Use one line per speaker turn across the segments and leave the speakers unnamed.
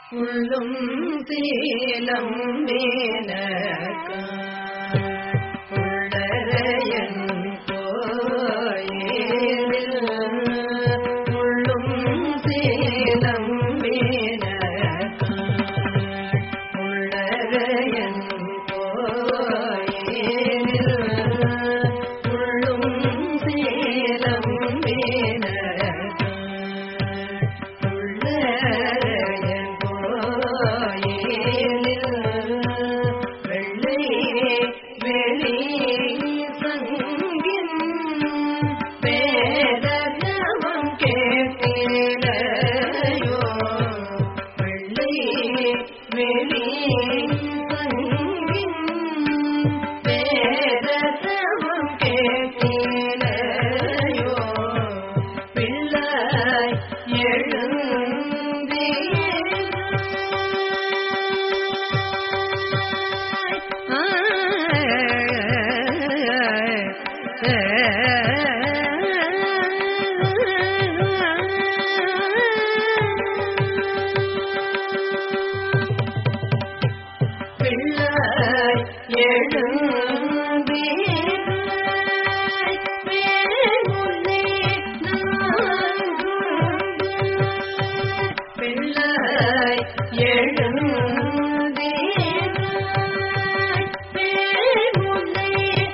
உள்ளும் சீலம் உள்ளரையன் கோயிலில் உள்ளும் சீலம் உள்ளரையன் கோயிலில் உள்ளும் சீலம் உள்ளரையன் கோயிலில் வெள்ளை வெளி சங்கின் வேதகமம் கேட்டிலையோ வெள்ளை வெளி சங்கின் வேதகமம் கேட்டிலையோ பிள்ளாய் பிள்ளாய் எழுந்தீராய் வேமுனை பிள்ளாய் எழுந்தீராய் வேமுனை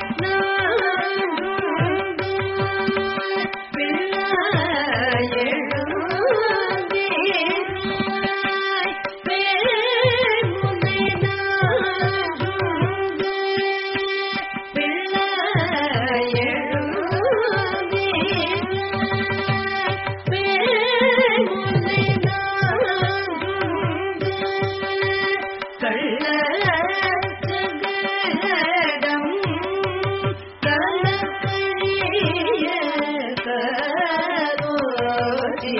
பிள்ளாய் எழுந்தீராய் வேமுனை பிள்ளாய் கள்ளம் கலக்கரிய கரோதி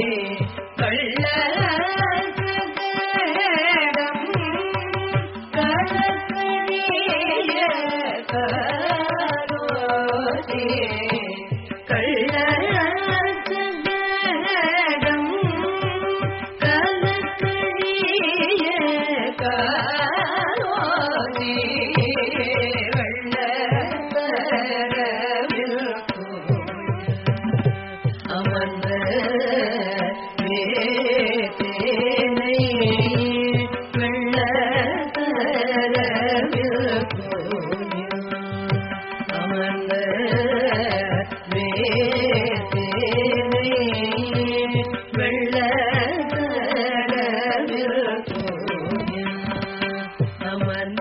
கள்ளம் கலக்கரிய கரோதி கள்ளம் கலக்கரிய கரோதி வெள்ளத்தரவில் அமர்ந்த வேதேனை வெள்ளத்தரவில் அமர்ந்த வேதேனை வெள்ளத்தரவில் அமர்ந்த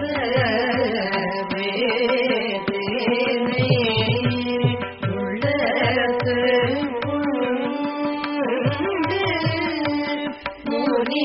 வேதேனை உள்ளத்து கொண்டு முனி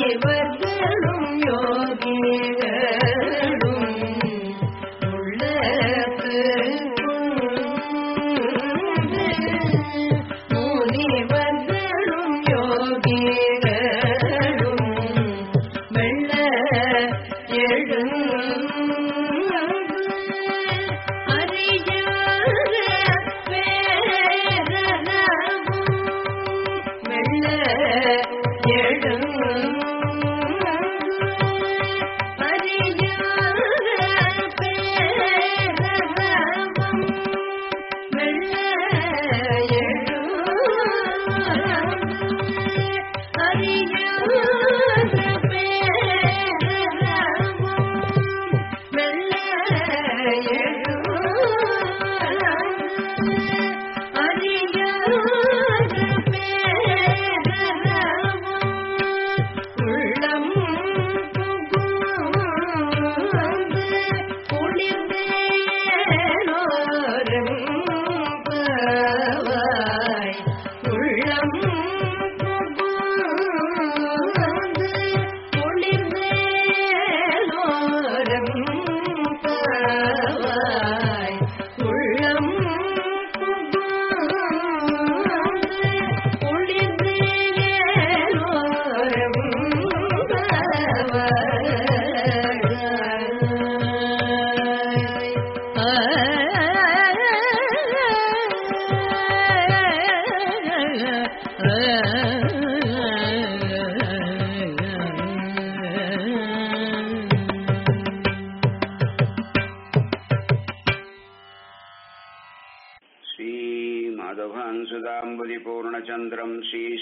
श्रीमाधवान्वयसुधाम्बरम्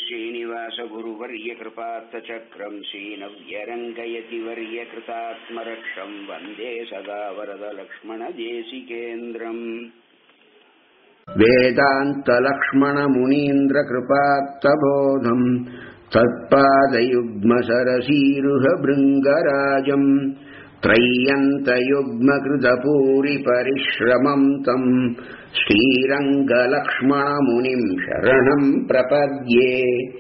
श्रीश्रीनिवासगुरुवर्यकृपार्थचक्रम् श्रीनव्यरङ्गयतिवर्यकृतात्मरक्षम् वन्दे सदा वरदलक्ष्मणदेशिकेन्द्रम् वेदान्तलक्ष्मणमुनीन्द्रकृपात्तबोधम् तत्पादयुग्मसरसीरुहभृङ्गराजम् त्रय्यन्तयुग्मकृतपूरिपरिश्रमम् तम् श्रीरङ्गलक्ष्मणमुनिम् शरणम् प्रपद्ये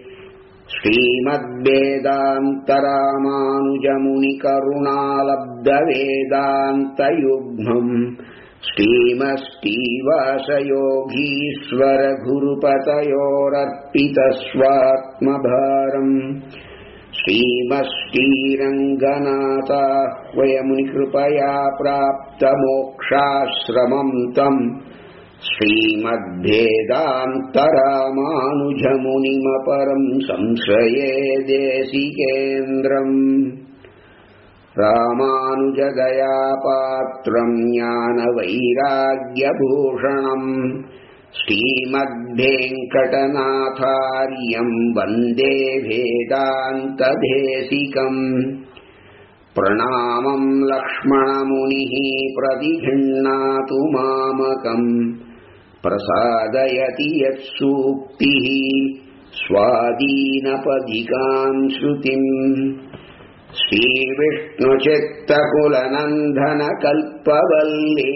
श्रीमद्वेदान्तरामानुजमुनिकरुणालब्धवेदान्तयुग्मम् श्रीमस्तीवासयोगीश्वरगुरुपतयोरर्पितस्वात्मभारम् श्रीमष्टीरङ्गनाथाह्वयमुनिकृपया प्राप्तमोक्षाश्रमम् तम् श्रीमद्भेदान्तरामानुजमुनिमपरम् संश्रये देशिकेन्द्रम् रामानुजदयापात्रम् ज्ञानवैराग्यभूषणम् श्रीमद्वेङ्कटनाथार्यम् वन्दे भेदान्तदेशिकम् प्रणामम् लक्ष्मणमुनिः प्रतिगृह्णातु मामकम् प्रसादयति यत्सूक्तिः स्वादीनपदिकाम् श्रुतिम् श्रीविष्णुचित्तकुलनन्दनकल्पवल्ले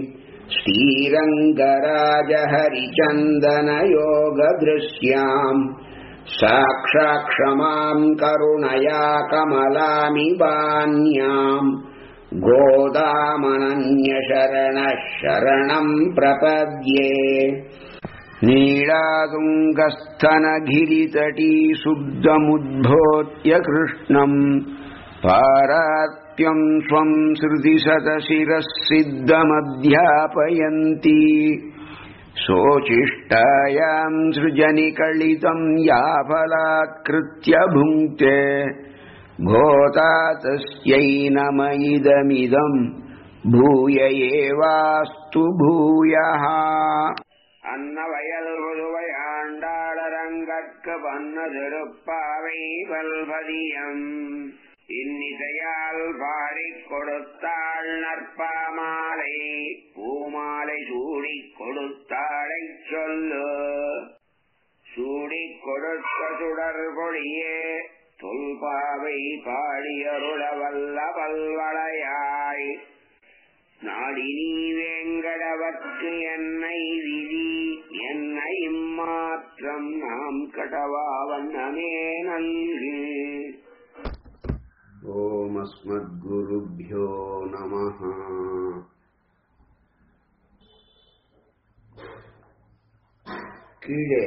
श्रीरङ्गराजहरिचन्दनयोगदृश्याम् साक्षाक्षमाम् करुणया कमलामिवान्याम् गोदामनन्यशरणः शरणम् प्रपद्ये नीलातुङ्गस्थनगिरितटी शुद्धमुद्भोत्य कृष्णम् पारात्यम् स्वम् श्रुतिशतशिरः सिद्धमध्यापयन्ती शोचिष्टायाम् सृजनिकलितम् याफलात्कृत्य भुङ्क्ते भोता तस्यै नम इदमिदम् भूय एवास्तु भूयः அன்னவயல் புதுவையாண்டாளரங்கற்கு பண்ண திருப்பாவை பல்பதியம் இன்னிசையால் பாடிக் கொடுத்தாள் நற்பாமாலை பூமாலை சூடிக் கொடுத்தாளைச் சொல்லு சூடிக் கொடுத்த சுடர் பொழியே தொல்பாவை பாடியருள வல்ல பல்வளையாய் நாடினி வேங்கடவற்கு என்னை விதி என்னை மாற்றம் நாம் கடவா வண்ணமே நல்கு ஓம் அஸ்மத்குருभ्यो நமः கீழே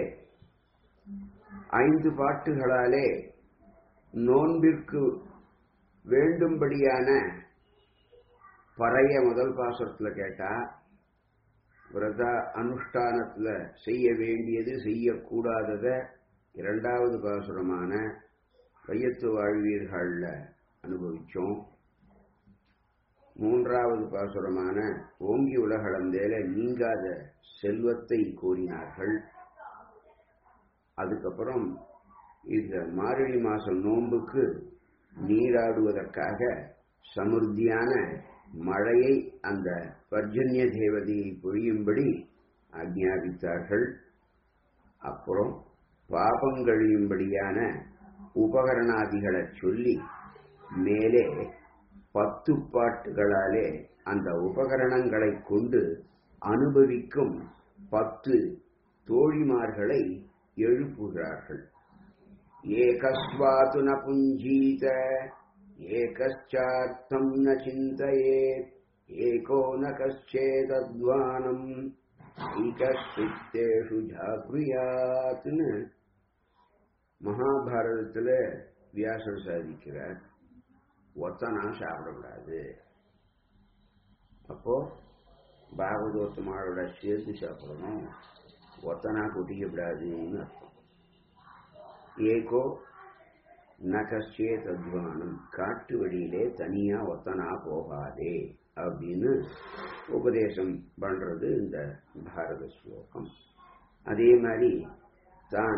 ஐந்து பாட்டுகளாலே நோன்பிற்கு வேண்டும்படியான பறைய முதல் பாசத்துல கேட்டா விரத அனுஷ்டானத்துல செய்ய வேண்டியது செய்யக்கூடாதத இரண்டாவது பாசுரமான வையத்து வாழ்வீர்கள்ல அனுபவிச்சோம் மூன்றாவது பாசுரமான ஓங்கி உலகளந்தேல நீங்காத செல்வத்தை கோரினார்கள் அதுக்கப்புறம் இந்த மார்கழி மாசம் நோன்புக்கு நீராடுவதற்காக சமுர்த்தியான மழையை அந்த பர்ஜன்ய தேவதையை பொழியும்படி ஆக்ஞாபித்தார்கள் அப்புறம் பாபங்கழியும்படியான உபகரணாதிகளை சொல்லி மேலே பத்து பாட்டுகளாலே அந்த உபகரணங்களை கொண்டு அனுபவிக்கும் பத்து தோழிமார்களை எழுப்புகிறார்கள் ஏகஸ்வாத்து ந புஞ்சீத ஏகச்சார்த்தம் ந சிந்தயேத் ஏகோ ந கச்சேதத்வானம் ஈகஸ்வித்தேஷு ஜாக்ரியாத்னு மகாபாரதத்துல வியாசர் சாதிக்கிறார் ஒத்தனா சாப்பிடக்கூடாது அப்போ பாகவதோத்தமாவோட சேர்த்து சாப்பிடணும் ஒத்தனா கொட்டிக்கப்படாதுன்னு அர்த்தம் ஏகோ நகச்சே தத்வானம் காட்டு வழியிலே தனியா ஒத்தனா போகாதே அப்படின்னு உபதேசம் பண்றது இந்த பாரத ஸ்லோகம் அதே மாதிரி தான்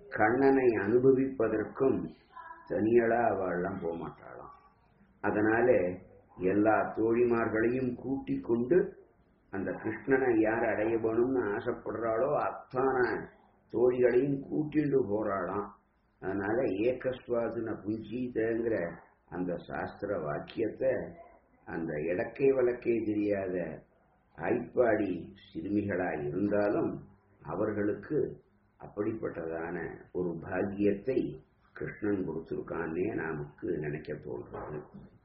கண்ணனை அனுபவிப்பதற்கும் தனியளா அவள்லாம் போக மாட்டாளாம் அதனால எல்லா தோழிமார்களையும் கூட்டிக் கொண்டு அந்த கிருஷ்ணனை யார் அடைய வேணும்னு ஆசைப்படுறாளோ அத்தான தோழிகளையும் கூட்டிட்டு போறாளாம் அதனால ஏகஸ்வாதுன புஞ்சீதங்கிற அந்த சாஸ்திர வாக்கியத்தை அந்த இடக்கை வழக்கே தெரியாத ஐப்பாடி சிறுமிகளா இருந்தாலும் அவர்களுக்கு அப்படிப்பட்டதான ஒரு பாக்கியத்தை கிருஷ்ணன் கொடுத்திருக்கான்னே நமக்கு நினைக்க தோன்றது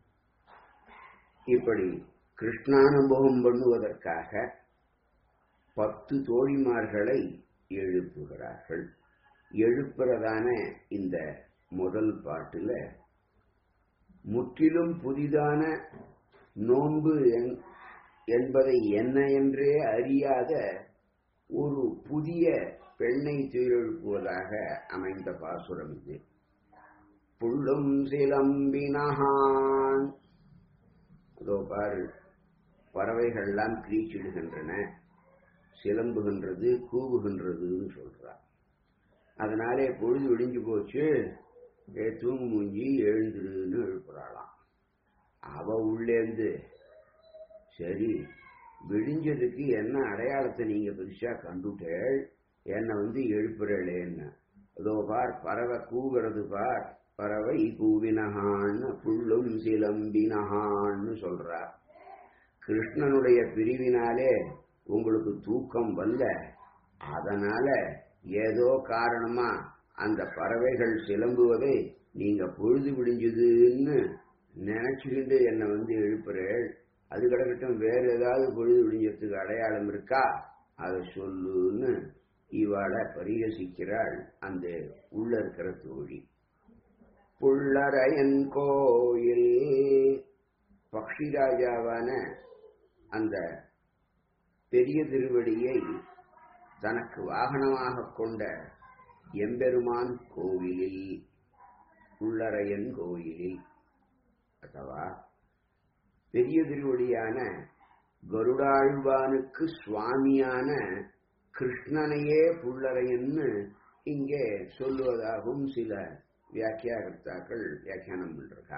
இப்படி கிருஷ்ணானுபவம் பண்ணுவதற்காக பத்து தோழிமார்களை எழுப்புகிறார்கள் எழுப்புறதான இந்த முதல் பாட்டுல முற்றிலும் புதிதான நோன்பு என்- என்பதை என்ன என்றே அறியாத ஒரு புதிய பெண்ணை துயிலெழுப்புவதாக அமைந்த பாசுரம் இது புள்ளும் சிலம்பினகான் அதோ பாரு பறவைகள்லாம் கிரீச்சிடுகின்றன சிலம்புகின்றது கூவுகின்றதுன்னு சொல்றார் அதனாலே பொழுது விடிஞ்சு போச்சு ஏ தூங்கு மூஞ்சி எழுந்துருன்னு எழுப்புறாளாம் அவ உள்ளேந்து சரி விடிஞ்சதுக்கு என்ன அடையாளத்தை நீங்க பெருசா கண்டுட்டேள் என்னை வந்து எழுப்புறேளேன்னு அதோ பார் பறவை கூவுறது பார் பறவை கூவினகான்னு புள்ளும் சிலம்பினகான்னு சொல்றார் கிருஷ்ணனுடைய பிரிவினாலே உங்களுக்கு தூக்கம் வல்ல அதனால ஏதோ காரணமா அந்த பறவைகள் சிலம்புவதை நீங்க பொழுது விடிஞ்சதுன்னு நினைச்சுக்கிட்டு என்னை வந்து எழுப்புறேள் அது கிடக்கட்டும் வேற ஏதாவது பொழுது விடிஞ்சதுக்கு அடையாளம் இருக்கா அதை சொல்லுன்னு இவாளை பரிகசிக்கிறாள் அந்த உள்ள இருக்கிற தோழி புள்ளரையன் கோயில் பக்ஷிராஜாவான அந்த பெரிய திருவடியை தனக்கு வாகனமாக கொண்ட எம்பெருமான் கோவிலில் உள்ளரையன் கோயிலில் அல்லவா பெரிய திருவடியான கருடாழ்வானுக்கு சுவாமியான கிருஷ்ணனையே புள்ளரையன்னு இங்கே சொல்லுவதாகவும் சில வியாக்கியாகர்த்தாக்கள் வியாக்கியானம் பண்றா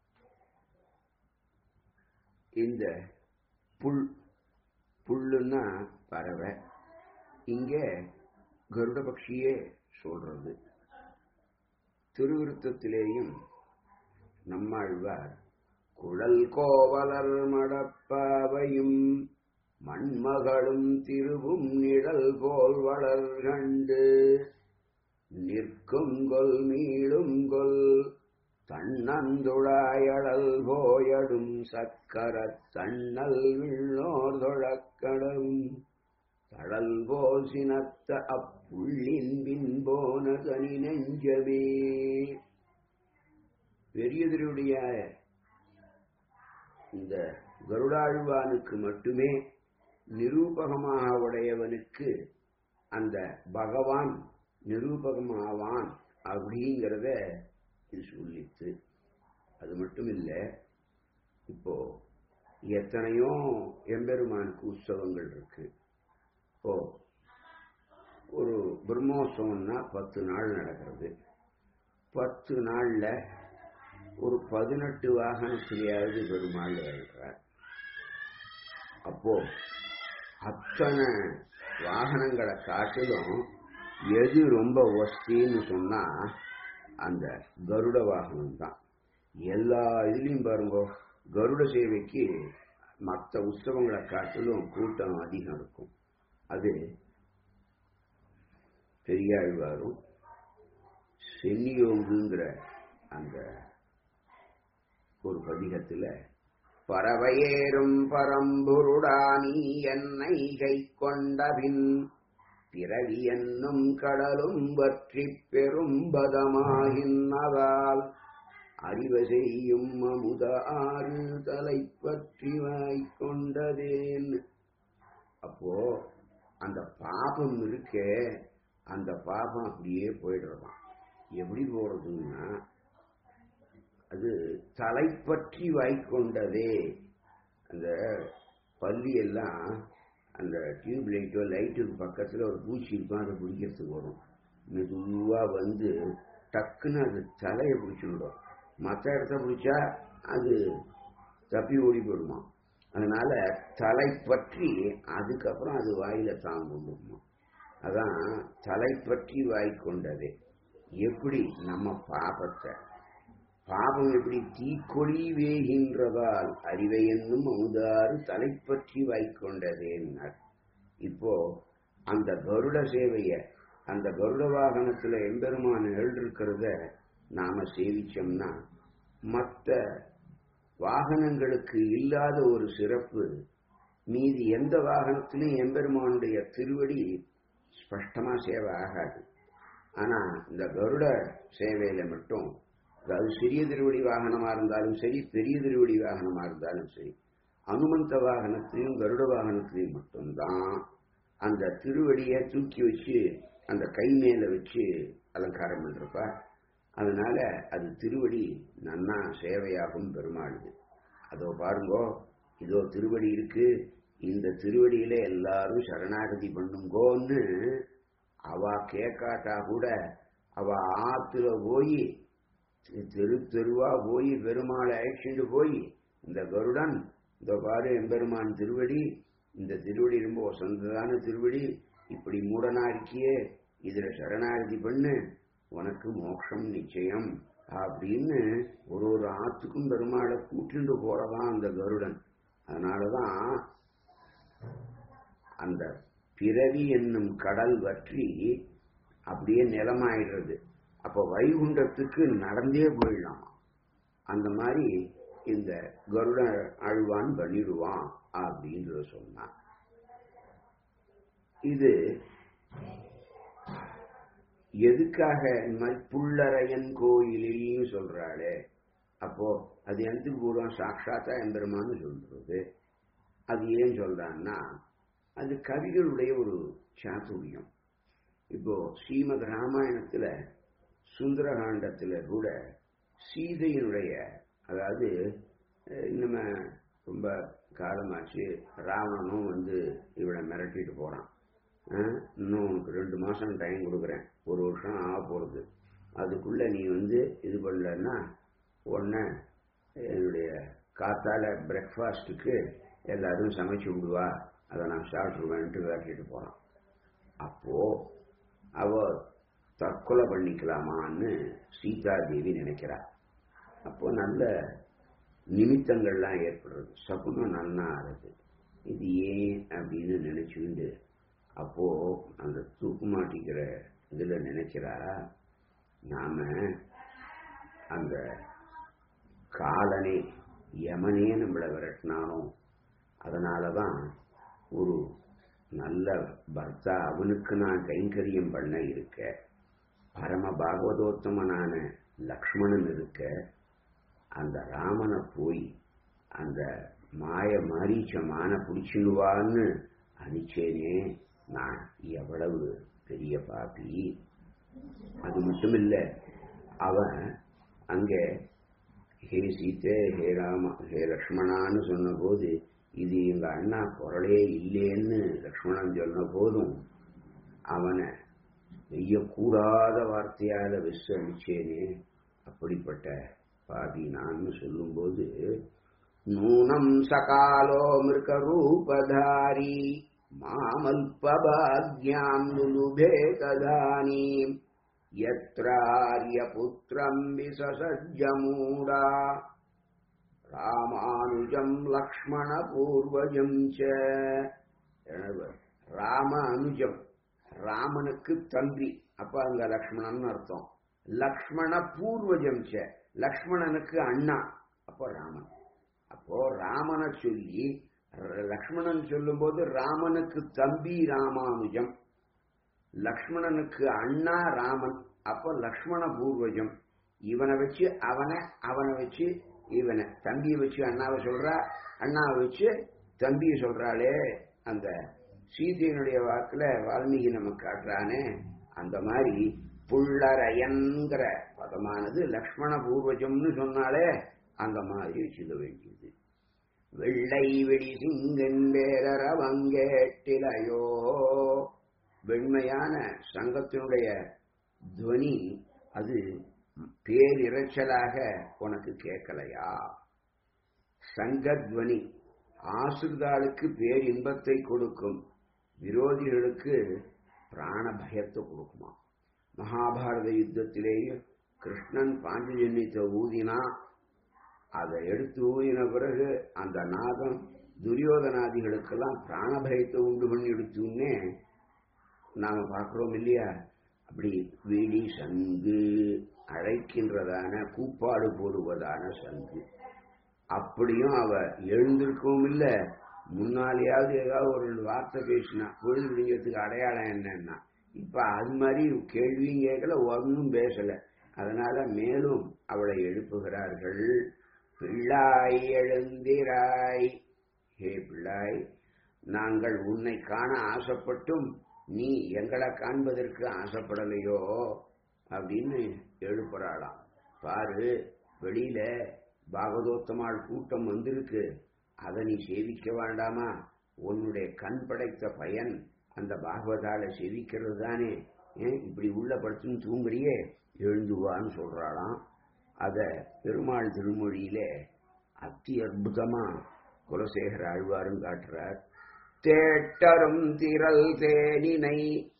இந்த புல் புல்லுன்னா பறவை இங்க கருட பக்ஷியே சொல்றது திருவிருத்தத்திலேயும் நம்மாழ்வார் குழல் கோவலர் மடப்பாவையும் மண்மகளும் திருவும் நிழல் போல் வளர் கண்டு நிற்கும் கொல் மீளும் கொல் தன்னந்துழாயழல் போயடும் சக்கரத் தன்னல் விண்ணோர் தொழக்கடவும் தழல் போல் சினத்த அப்புள்ளின் பின் போன தனி நெஞ்சமே பெரிய திருவுடைய இந்த கருடாழ்வானுக்கு மட்டுமே நிரூபகமாக உடையவனுக்கு அந்த பகவான் நிரூபகமாவான் அப்படிங்கிறத இது சொல்லித்து அது மட்டும் இல்லை இப்போ எத்தனையோ எம்பெருமானுக்கு உற்சவங்கள் இருக்கு இப்போ ஒரு பிரம்மோற்சவம்னா பத்து நாள் நடக்கிறது பத்து நாள்ல ஒரு பதினெட்டு வாகனத்திலேயாவது பெருமாள் வாழ்கிறார் அப்போ அத்தனை வாகனங்களை காட்டிலும் எது ரொம்ப ஒஸ்தின்னு சொன்னா அந்த கருட வாகனம் தான் எல்லா இதுலயும் பாருங்க கருட சேவைக்கு மற்ற உற்சவங்களை காட்டிலும் கூட்டம் அதிகம் இருக்கும் அது பெரியாழ்வாரும் சென்னியோங்குங்கிற அந்த ஒரு பதிகத்துல பறவையேறும் பரம்புருடானி என்னை கை கொண்டபின் பிறவி என்னும் கடலும் வற்றி பெரும் பதமாகின்னதால் அறிவ செய்யும் அமுத ஆறு தலை பற்றி வாய்க்கொண்டதேன் அப்போ அந்த பாபம் இருக்கே அந்த பாபம் அப்படியே போயிடுறதாம் எப்படி போறதுன்னா அது தலை பற்றி வாய்க்கொண்டதே அந்த பள்ளி எல்லாம் அந்த டியூப் லைட்டோ லைட்டுக்கு பக்கத்தில் ஒரு பூச்சி இருக்கும் அதை பிடிக்கிறதுக்கு வரும் மெதுவா வந்து டக்குன்னு அது தலையை பிடிச்சுடும் மற்ற இடத்த பிடிச்சா அது தப்பி ஓடி போயிடுமா அதனால தலை பற்றி அதுக்கப்புறம் அது வாயில தான் கொண்டுமா அதான் தலை பற்றி வாய் கொண்டது எப்படி நம்ம பாபத்தை பாபம் எப்படி தீக்கொடி வேகின்றதால் அறிவை என்னும் அமுதாறு தலை பற்றி வாய்க்கொண்டதேன்னார் இப்போ அந்த கருட சேவைய அந்த கருட வாகனத்துல எம்பெருமான எழுதிருக்கிறத நாம சேவிச்சோம்னா மற்ற வாகனங்களுக்கு இல்லாத ஒரு சிறப்பு மீதி எந்த வாகனத்திலும் எம்பெருமானுடைய திருவடி ஸ்பஷ்டமா சேவை ஆகாது ஆனா இந்த கருட சேவையில மட்டும் அதாவது சிறிய திருவடி வாகனமா இருந்தாலும் சரி பெரிய திருவடி வாகனமா இருந்தாலும் சரி அனுமந்த வாகனத்திலையும் கருட வாகனத்திலையும் மட்டும்தான் அந்த திருவடியை தூக்கி வச்சு அந்த கை மேல வச்சு அலங்காரம் பண்றப்ப அதனால அது திருவடி நன்னா சேவையாகும் பெருமாளுது அதோ பாருங்கோ இதோ திருவடி இருக்கு இந்த திருவடியில எல்லாரும் சரணாகதி பண்ணுங்கோன்னு அவ கேட்காட்டா கூட அவ ஆத்துல போய் தெரு தெருவா போய் பெருமாளை அழைச்சிட்டு போய் இந்த கருடன் இந்த பாரு எம்பெருமான் திருவடி இந்த திருவடி ரொம்ப வசந்ததான திருவடி இப்படி மூடனா இருக்கியே இதுல சரணாகதி பண்ணு உனக்கு மோட்சம் நிச்சயம் அப்படின்னு ஒரு ஒரு ஆத்துக்கும் பெருமாளை கூட்டிட்டு போறதான் அந்த கருடன் அதனாலதான் அந்த பிறவி என்னும் கடல் வற்றி அப்படியே நிலமாயிடுறது அப்ப வைகுண்டத்துக்கு நடந்தே போயிடலாம் அந்த மாதிரி இந்த கருட அழுவான் பண்ணிடுவான் அப்படின்றத சொன்னான் இது எதுக்காக இந்த மாதிரி புள்ளரையன் கோயிலில்னு சொல்றாளே அப்போ அது எந்த பூர்வம் சாட்சாத்தா எம்பெருமான்னு சொல்றது அது ஏன் சொல்றான்னா அது கவிகளுடைய ஒரு சாத்துரியம் இப்போ ஸ்ரீமத் ராமாயணத்துல சுந்தரகாண்டத்துல கூட சீதையினுடைய அதாவது நம்ம ரொம்ப காலமாச்சு ராவணனும் வந்து இவளை மிரட்டிட்டு போறான் இன்னும் உனக்கு ரெண்டு மாசம் டைம் கொடுக்குறேன் ஒரு வருஷம் ஆக போறது அதுக்குள்ள நீ வந்து இது பண்ணலன்னா உடனே என்னுடைய காத்தால பிரேக்ஃபாஸ்ட்டுக்கு எல்லாரும் சமைச்சு விடுவா அதை நான் சாப்பிட்டுருவேன்ட்டு விரட்டிட்டு போறான் அப்போ அவ தற்கொலை பண்ணிக்கலாமான்னு சீதா தேவி நினைக்கிறா அப்போ நல்ல நிமித்தங்கள்லாம் ஏற்படுறது சகுனம் நன்னா ஆறுது இது ஏன் அப்படின்னு நினைச்சுண்டு அப்போ அந்த தூக்கு மாட்டிக்கிற இதுல நினைக்கிறா நாம அந்த காலனே யமனே நம்மளை விரட்டினானோ அதனாலதான் ஒரு நல்ல பர்த்தா அவனுக்கு நான் கைங்கரியம் பண்ண இருக்க பரம பாகவதோத்தமனான லக்ஷ்மணன் இருக்க அந்த ராமனை போய் அந்த மாய மாரீச்ச மான பிடிச்சிடுவான்னு அனுச்சேனே நான் எவ்வளவு பெரிய பாப்பி அது மட்டும் இல்ல அவன் அங்க ஹே சீத்தே ஹே ராம ஹே லக்ஷ்மணான்னு சொன்ன போது இது எங்க அண்ணா குரலே இல்லேன்னு லக்ஷ்மணன் சொன்ன போதும் அவனை செய்யக்கூடாத வார்த்தையால விசு அடிச்சேனே அப்படிப்பட்ட பாதி நான் சொல்லும்போது நூனம் சகாலோ மிருக ரூபதாரி மாமல்பபாக்யாம் லுலுபே ததானீம் யத்ரார்யபுத்திரம் விசசஜ்ஜமூடா ராமானுஜம் லக்ஷ்மண பூர்வஜம் ச ராம அனுஜம் ராமனுக்கு தம்பி அப்ப அங்க லக்ஷ்மணன் அர்த்தம் லக்ஷ்மண பூர்வஜம் ச லக்ஷ்மணனுக்கு அண்ணா அப்போ ராமன் அப்போ ராமனை சொல்லி லக்ஷ்மணன் சொல்லும் போது ராமனுக்கு தம்பி ராமானுஜம் லக்ஷ்மணனுக்கு அண்ணா ராமன் அப்போ லக்ஷ்மண பூர்வஜம் இவனை வச்சு அவனை அவனை வச்சு இவனை தம்பியை வச்சு அண்ணாவை சொல்றா அண்ணாவை வச்சு தம்பியை சொல்றாளே அந்த சீதையினுடைய வாக்குல வால்மீகி நமக்கு காட்டுறானே அந்த மாதிரி புள்ளரையன்கிற பதமானது லக்ஷ்மண பூர்வஜம்னு சொன்னாலே அந்த மாதிரி வச்சுக்க வேண்டியது வெள்ளை வெடி சிங்கன் வேரவங்கேட்டிலையோ வெண்மையான சங்கத்தினுடைய துவனி அது பேரிரைச்சலாக உனக்கு கேட்கலையா சங்கத்வனி ஆசிர்தாளுக்கு பேர் இன்பத்தை கொடுக்கும் விரோதிகளுக்கு பிராண பயத்தை கொடுக்குமா மகாபாரத யுத்தத்திலேயே கிருஷ்ணன் பாஞ்சஜன்யத்தை ஊதினா அதை எடுத்து ஊதின பிறகு அந்த நாதம் துரியோதனாதிகளுக்கெல்லாம் பிராணபயத்தை உண்டு பண்ணி எடுத்துன்னே நாம பார்க்கிறோம் இல்லையா அப்படி வீடி சங்கு அழைக்கின்றதான கூப்பாடு போடுவதான சங்கு அப்படியும் அவ எழுந்திருக்கவும் இல்லை முன்னாலேயாவது ஏதாவது ஒரு ரெண்டு வார்த்தை பேசினா பொழுது விடிஞ்சதுக்கு அடையாளம் என்னன்னா இப்ப அது மாதிரி கேள்வியும் கேட்கல ஒன்றும் பேசல அதனால மேலும் அவளை எழுப்புகிறார்கள் பிள்ளாய் எழுந்திராய் ஹே பிள்ளாய் நாங்கள் உன்னை காண ஆசைப்பட்டும் நீ எங்களை காண்பதற்கு ஆசைப்படலையோ அப்படின்னு எழுப்புறாளாம் பாரு வெளியில பாகவதோத்தமாள் கூட்டம் வந்திருக்கு அதை நீ சேவிக்க வேண்டாமா உன்னுடைய கண் படைத்த பயன் அந்த பாகவதால சேவிக்கிறது தானே ஏன் இப்படி உள்ள படுத்துன்னு தூங்குறியே எழுந்துவான்னு சொல்றாளாம் அத பெருமாள் திருமொழியிலே அத்தி அற்புதமா குலசேகர ஆழ்வாரும் காட்டுறார் தேட்டரும் திரள் தேனினை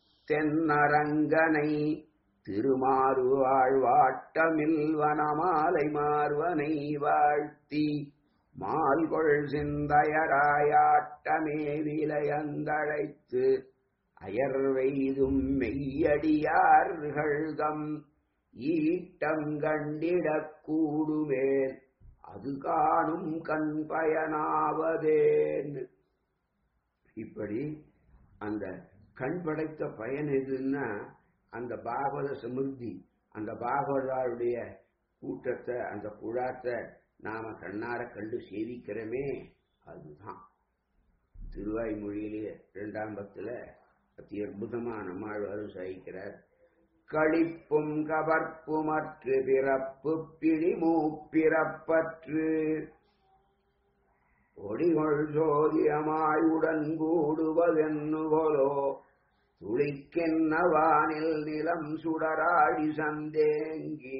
தென்னரங்கனை திருமாறு வாழ்வாட்டமில் வனமாலை மார்வனை வாழ்த்தி மால்கொள் சிந்தையராயாட்டமே விலையந்தழைத்து அயர்வெய்தும் மெய்யடியார்கள் தம் ஈட்டம் கண்டிடக் கூடுவேன் அது காணும் கண் பயனாவதேன் இப்படி அந்த கண் படைத்த பயன் எதுன்னா அந்த பாகவத சமிருத்தி அந்த பாகவதாருடைய கூட்டத்தை அந்த குழாத்தை நாம கண்ணார கண்டு சேவிக்கிறோமே அதுதான் திருவாய்மொழியிலே இரண்டாம் பத்துல அத்தி அற்புதமா நம்மாழ்வாரும் சாதிக்கிறார் களிப்பும் கவர்ப்புமற்று பிறப்பு பிடிமூ பிறப்பற்று ஒடிகொள் சோதியமாய் உடன் கூடுவதென்னுகொலோ துளிக்கென்னவானில் நிலம் சுடராடி சந்தேங்கி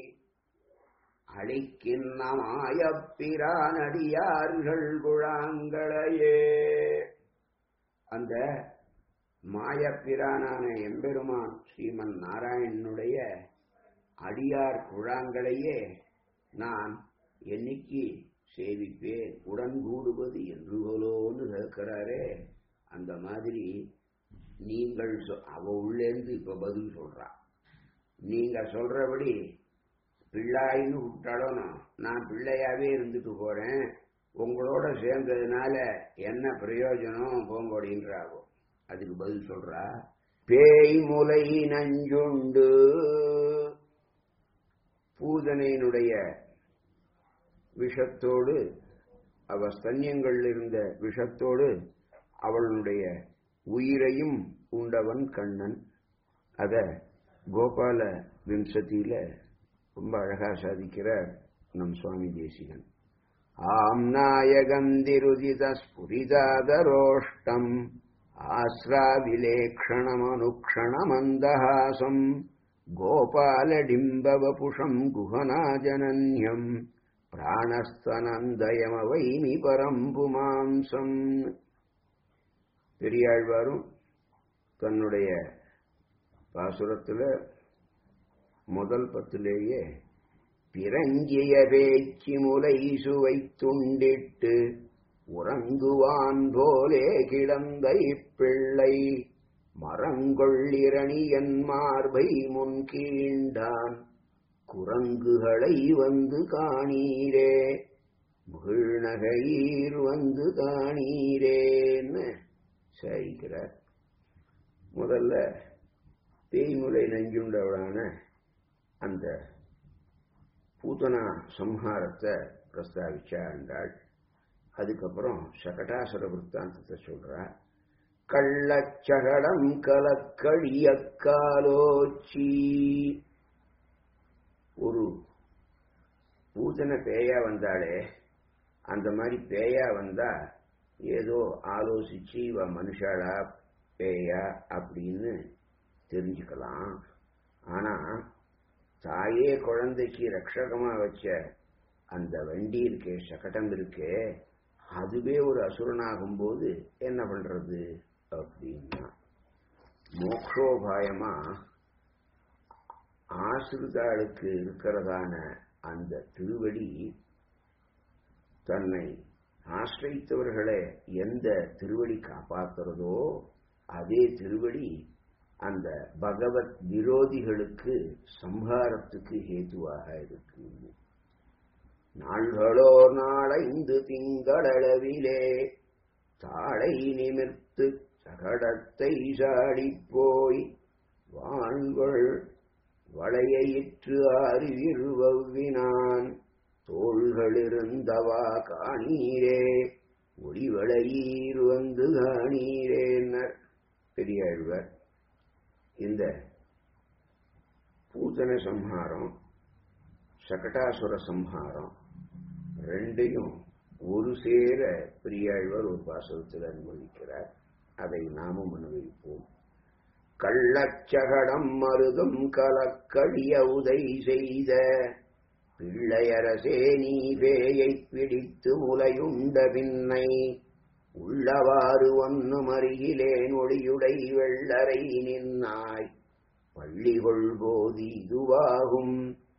அழிக்கின்னமாயப்பிரானடியார்கள் குழாங்களையே அந்த மாயப்பிரானான எம்பெருமான் ஸ்ரீமன் நாராயணனுடைய அடியார் குழாங்களையே நான் என்னைக்கு சேவிப்பேன் உடன் கூடுவது என்று போலோன்னு கேட்கிறாரே அந்த மாதிரி நீங்கள் அவ உள்ளேந்து இப்ப பதில் சொல்றா நீங்க சொல்றபடி பிள்ளாயின்னு விட்டாலும் நான் பிள்ளையாவே இருந்துட்டு போறேன் உங்களோட சேர்ந்ததுனால என்ன பிரயோஜனம் போங்கோடின்றாவோ அதுக்கு பதில் சொல்றா பேய் முலை நஞ்சுண்டு பூதனையினுடைய விஷத்தோடு அவ ஸ்தன்யங்கள் இருந்த விஷத்தோடு அவளுடைய உயிரையும் உண்டவன் கண்ணன் அத கோபால விம்சதியில ரொம்ப அழகா சாதிக்கிறார் நம் சுவாமி தேசிகன் ஆம் நாயகந்திருதித ஸ்புரிதாதரோஷ்டம் ஆஸ்ராவிலேக்ஷணமனுக்ஷணமந்தஹாசம் கோபாலடிம்பவபுஷம் குஹனாஜனன்யம் பிராணஸ்தனந்தயமவைமி பரம்புமாம்சம் பெரியாழ்வாரும் தன்னுடைய பாசுரத்துல முதல் பத்திலேயே பிறங்கிய பேச்சு முலை சுவை துண்டிட்டு உறங்குவான் போலே கிடந்த இப்பிள்ளை மரங்கொள்ளிரணியன் மார்பை முன் கீண்டான் குரங்குகளை வந்து காணீரே முகிழ்நகையீர் வந்து காணீரேன்னு சாதிக்கிறார் முதல்ல பேய்முலை நஞ்சுண்டவளான அந்த பூதனா சம்ஹாரத்தை பிரஸ்தாவிச்சா என்றாள் அதுக்கப்புறம் சகடாசுர விற்த்தாந்தத்தை சொல்றா கள்ளச்சகடம் கலக்கழிய காலோச்சி ஒரு பூதன பேயா வந்தாலே அந்த மாதிரி பேயா வந்தா ஏதோ ஆலோசிச்சு இவ மனுஷாளா பேயா அப்படின்னு தெரிஞ்சுக்கலாம் ஆனா தாயே குழந்தைக்கு ரட்சகமா வச்ச அந்த வண்டி இருக்கே சகடம் இருக்கே அதுவே ஒரு அசுரனாகும் போது என்ன பண்றது அப்படின்னா மோக்ஷோபாயமா ஆசிரிதாளுக்கு இருக்கிறதான அந்த திருவடி தன்னை ஆசிரித்தவர்களை எந்த திருவடி காப்பாத்துறதோ அதே திருவடி அந்த பகவத் விரோதிகளுக்கு சம்ஹாரத்துக்கு ஹேதுவாக இருக்கு நாள்களோ நாளைந்து திங்களளவிலே தாளை நிமிர்த்து சகடத்தை சாடிப் போய் வான்கள் வளையிற்று அறிவிருவினான் தோள்களிருந்தவா காணீரே ஒளிவளையீர் வந்து காணீரேன்னர் பெரியாழ்வர் இந்த பூதன சம்ஹாரம் சகடாசுர சம்ஹாரம் ரெண்டையும் ஒரு சேர பெரியாழ்வர் ஒரு பாசகத்தில் அனுமதிக்கிறார் அதை நாமும் அனுபவிப்போம் கள்ளச்சகடம் மருதும் கலக்கடிய உதை செய்த பிள்ளையரசே நீ பேயைப் பிடித்து முலையுண்ட பின்னை உள்ளவாறு ஒன்னும் அருகிலேன் ஒளியுடை வெள்ளரை நின்னாய் பள்ளி கொள்போது இதுவாகும்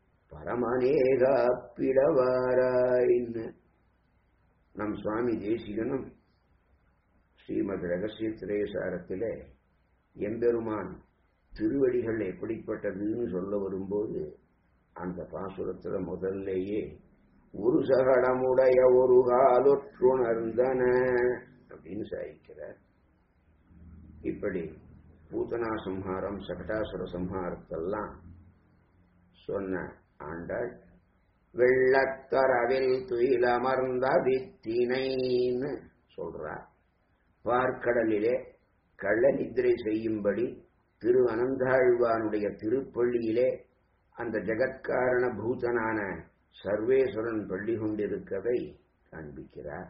பரமநேகாப்பிடவாராயின்னு நம் சுவாமி தேசிகனும் ஸ்ரீமத் ரகசிய திரேசாரத்திலே எம்பெருமான் திருவடிகள் எப்படிப்பட்டதுன்னு சொல்ல வரும்போது அந்த பாசுரத்துல முதல்லேயே ஒரு சகடமுடைய ஒரு காலொற்றுணர்ந்தன அப்படின்னு சாதிக்கிறார் இப்படி பூதனா சம்ஹாரம் சகடாசுர சம்ஹாரத்தெல்லாம் சொன்ன ஆண்டாள் வெள்ளத்தரவில் துயிலமர்ந்த வித்தினைன்னு சொல்றார் பார்க்கடலிலே கள்ள நித்திரை செய்யும்படி திரு அனந்தாழ்வானுடைய திருப்பள்ளியிலே அந்த ஜெகத்காரண பூதனான சர்வேஸ்வரன் பள்ளி கொண்டிருக்கதை காண்பிக்கிறார்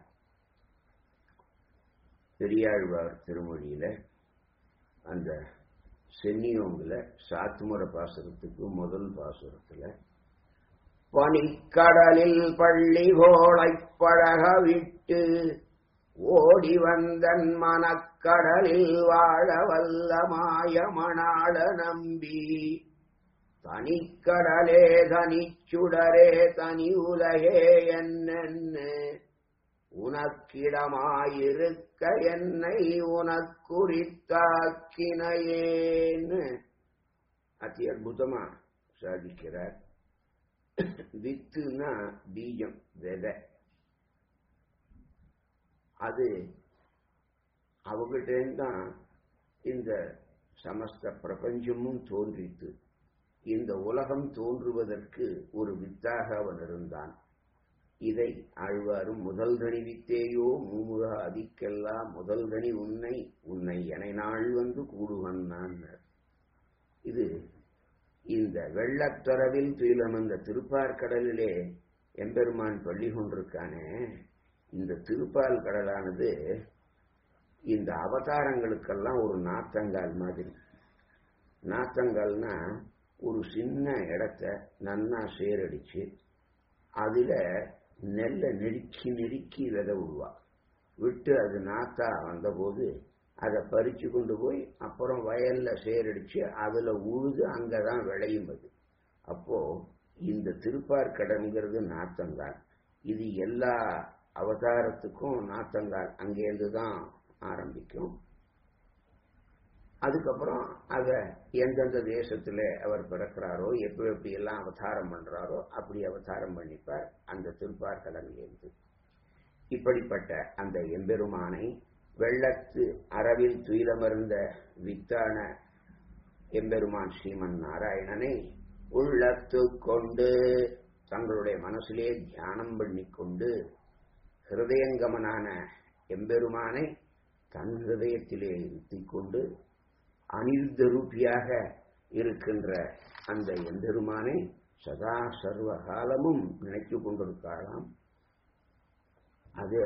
பெரியாழ்வார் திருமொழியில அந்த சென்னியோங்குல சாத்துமுற பாசுரத்துக்கு முதல் பாசுரத்துல பனிக்கடலில் பள்ளி கோளைப் பழக விட்டு ஓடி வந்தன் மனக்கடலில் வாழ வல்ல மாயமணாள நம்பி தனிக்கடலே தனிச்சுடரே தனி உலகே என்னென்ன உனக்கிடமாயிருக்க என்னை உனக்குறித்தாக்கினையேன்னு அதி அற்புதமா சாதிக்கிறார் வித்துனா பீஜம் விதை அது அவகிட்டேந்தான் இந்த சமஸ்த பிரபஞ்சமும் தோன்றித்து இந்த உலகம் தோன்றுவதற்கு ஒரு வித்தாக அவன் இருந்தான் இதை ஆழ்வாரும் முதல் தனி வித்தேயோ மூமுக அதிக்கெல்லாம் முதல் தனி உன்னை உன்னை என நாள் வந்து கூடுவன் நான் இது இந்த வெள்ளத்தரவில் துயிலம் இந்த திருப்பார்கடலிலே எம்பெருமான் பள்ளி கொண்டிருக்கானே இந்த திருப்பால் கடலானது இந்த அவதாரங்களுக்கெல்லாம் ஒரு நாத்தங்கால் மாதிரி நாத்தங்கால்னா ஒரு சின்ன இடத்த நன்னா சேரடிச்சு அதுல நெல்லை நெருக்கி நெருக்கி விதை விடுவா விட்டு அது நாத்தா வந்தபோது அதை பறிச்சு கொண்டு போய் அப்புறம் வயல்ல சேரடிச்சு அதுல உழுது அங்கதான் விளையும் அது அப்போ இந்த திருப்பார்கடங்கிறது நாத்தங்கால் இது எல்லா அவதாரத்துக்கும் நாத்தங்கால் அங்கேருந்து தான் ஆரம்பிக்கும் அதுக்கப்புறம் அத எந்தெந்த தேசத்துல அவர் பிறக்கிறாரோ எப்படி எப்படி எல்லாம் அவதாரம் பண்றாரோ அப்படி அவதாரம் பண்ணிப்பார் அந்த திருப்பார் கடலிலிருந்து இப்படிப்பட்ட அந்த எம்பெருமானை வெள்ளத்து அரவில் துயிலமர்ந்த வித்தான எம்பெருமான் ஸ்ரீமன் நாராயணனை உள்ளத்து கொண்டு தங்களுடைய மனசிலே தியானம் பண்ணிக்கொண்டு ஹிருதயங்கமனான எம்பெருமானை தன் ஹிருதயத்திலே இருத்திக் கொண்டு அனிர்தரூபியாக இருக்கின்ற அந்த எம்பெருமானை சதா சர்வ காலமும் நினைத்து கொண்டிருக்கலாம் அது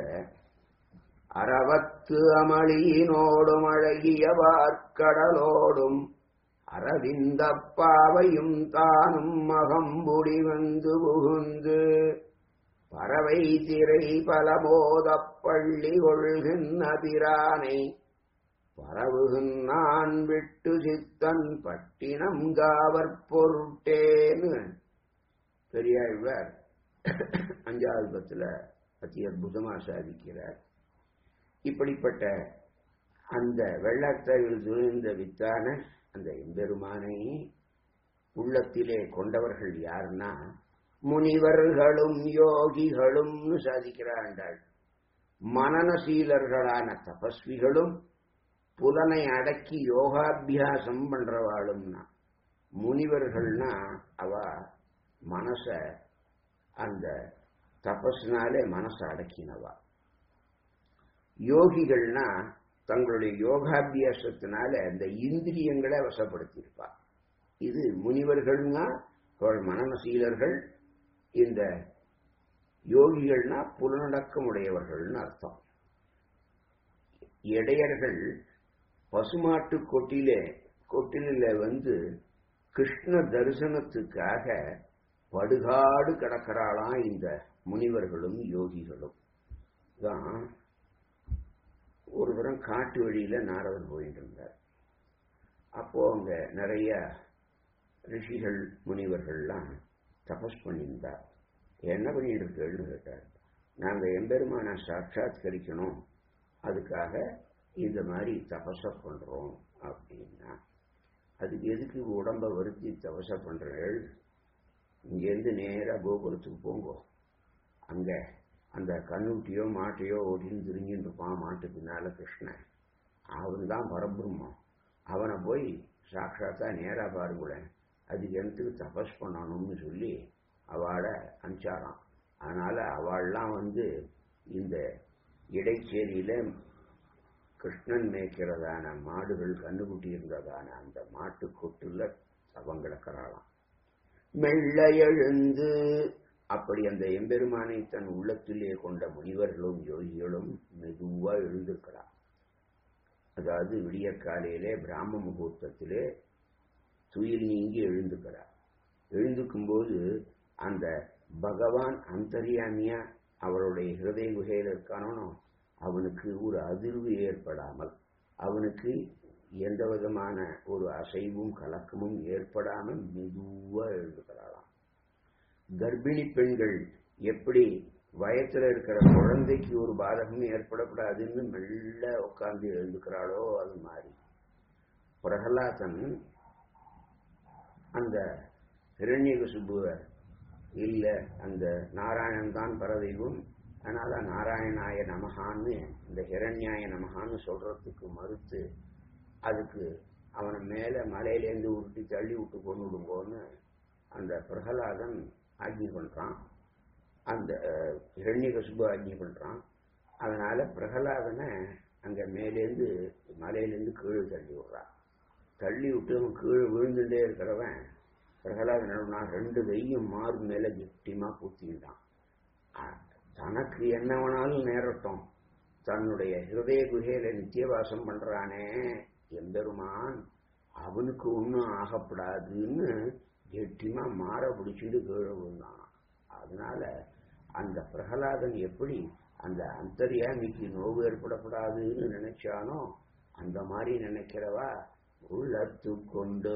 அறவத்து அமளியினோடும் அழகிய வார்க்கடலோடும் அரவிந்த பாவையும் தானும் மகம்புடி வந்து புகுந்து பறவை திரை பலமோதப் பள்ளி கொள்கின்ற பிரானை பரவுகின்றான் விட்டு சித்தன் பட்டினம் காவற் பொருட்டேன்னு பெரியாழ்வார் அஞ்சாவது பத்துல அதி அற்புதமா சாதிக்கிறார் இப்படிப்பட்ட அந்த வெள்ளத்தையில் துணிந்த வித்தான அந்த எம்பெருமானை உள்ளத்திலே கொண்டவர்கள் யாருன்னா முனிவர்களும் யோகிகளும்னு சாதிக்கிறாண்டாள் மனநசீலர்களான தபஸ்விகளும் புலனை அடக்கி யோகாபியாசம் பண்றவாளும்னா முனிவர்கள்னா அவ மனச அந்த தபஸ்னாலே மனசை அடக்கினவா யோகிகள்னா தங்களுடைய யோகாபியாசத்தினால அந்த இந்திரியங்களை வசப்படுத்தியிருப்பா இது முனிவர்கள்னா அவள் மனநசீலர்கள் இந்த யோகிகள்னா புலனடக்கம் உடையவர்கள்னு அர்த்தம் இடையர்கள் பசுமாட்டு கொட்டிலே கொட்டில வந்து கிருஷ்ண தரிசனத்துக்காக படுகாடு கிடக்கிறாளாம் இந்த முனிவர்களும் யோகிகளும் தான் ஒரு தரம் காட்டு வழியில நாரதன் போயிட்டு இருந்தார் அப்போ அங்க நிறைய ரிஷிகள் முனிவர்கள்லாம் தபஸ் பண்ணியிருந்தார் என்ன பண்ணிட்டு இருக்கேன்னு கேட்டார் நாங்க எம்பெருமான சாட்சாத்கரிக்கணும் அதுக்காக இந்த மாதிரி தபச பண்றோம் அப்படின்னா அதுக்கு எதுக்கு உடம்ப வருத்தி தபச பண்றீர்கள் இங்கேருந்து நேரா கோபுரத்துக்கு போங்கோ அங்க அந்த கண்ணுட்டியோ மாட்டையோ ஓட்டின்னு திரிஞ்சுட்டு இருப்பான் மாட்டு பின்னால கிருஷ்ணன் அவன் தான் பரபிரம்மம் அவனை போய் சாட்சாத்தா நேரா பாருங்களேன் அதுக்கு எனக்கு தபஸ் பண்ணணும்னு சொல்லி அவளை அனுப்பிச்சாராம் அதனால அவள்லாம் வந்து இந்த இடைச்சேரியில கிருஷ்ணன் மேய்க்கிறதான மாடுகள் கண்ணுக்குட்டி இருந்ததான அந்த மாட்டு கொட்டுல அவன் கிடக்கிறாளாம் மெல்ல எழுந்து அப்படி அந்த எம்பெருமானை தன் உள்ளத்திலே கொண்ட முனிவர்களும் யோகிகளும் மெதுவா எழுந்திருக்கிறார் அதாவது விடிய காலையிலே பிராம முகூர்த்தத்திலே துயில் நீங்கி எழுந்துக்கிறார் எழுந்துக்கும் போது அந்த பகவான் அந்தரியாமியா அவருடைய ஹிருதய குகையில் இருக்கானோ அவனுக்கு ஒரு அதிர்வு ஏற்படாமல் அவனுக்கு எந்த விதமான ஒரு அசைவும் கலக்கமும் ஏற்படாமல் மெதுவா எழுந்துக்கிறாளாம் கர்ப்பிணி பெண்கள் எப்படி வயத்துல இருக்கிற குழந்தைக்கு ஒரு பாதகமும் ஏற்படக்கூடாதுன்னு மெல்ல உட்கார்ந்து எழுந்துக்கிறாளோ அது மாதிரி பிரகலாதன் அந்த ஹிரண்யகசுபுவ இல்ல அந்த நாராயணன் தான் பரதெய்வம் அதனால நாராயணாய நமகான்னு இந்த ஹிரண்யாய நமகான்னு சொல்றதுக்கு மறுத்து அதுக்கு அவனை மேல மலையிலேருந்து உருட்டி தள்ளி விட்டு கொண்டு விடுங்கோன்னு அந்த பிரகலாதன் ஆக்னி பண்றான் அந்த ஹிரண்யகசுபு ஆக்னி பண்றான் அதனால பிரகலாதனை அங்க மேலேருந்து மலையிலேருந்து கீழே தள்ளி விடுறான் தள்ளி விட்டு அவன் கீழே விழுந்துட்டே இருக்கிறவன் பிரகலாதன் என்ன ரெண்டு கையும் மாறு மேல கெட்டிமா குத்திட்டான் தனக்கு என்ன வேணாலும் நேரட்டும் தன்னுடைய ஹிருதய குகையில நித்தியவாசம் பண்றானே எம்பெருமான் அவனுக்கு ஒன்றும் ஆகப்படாதுன்னு கெட்டிமா மாற பிடிச்சிட்டு கீழே விழுந்தான் அதனால அந்த பிரகலாதன் எப்படி அந்த அந்தரியாமிக்கு நோவு ஏற்படக்கூடாதுன்னு நினைச்சானோ அந்த மாதிரி நினைக்கிறவா உள்ளத்து கொண்டு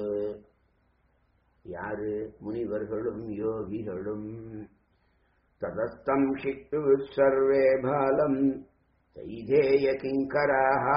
யாரு முனிவர்களும் யோகிகளும் ததஸ்தம் ஷிட்டு சர்வே பாலம் தைதேய கிங்கராக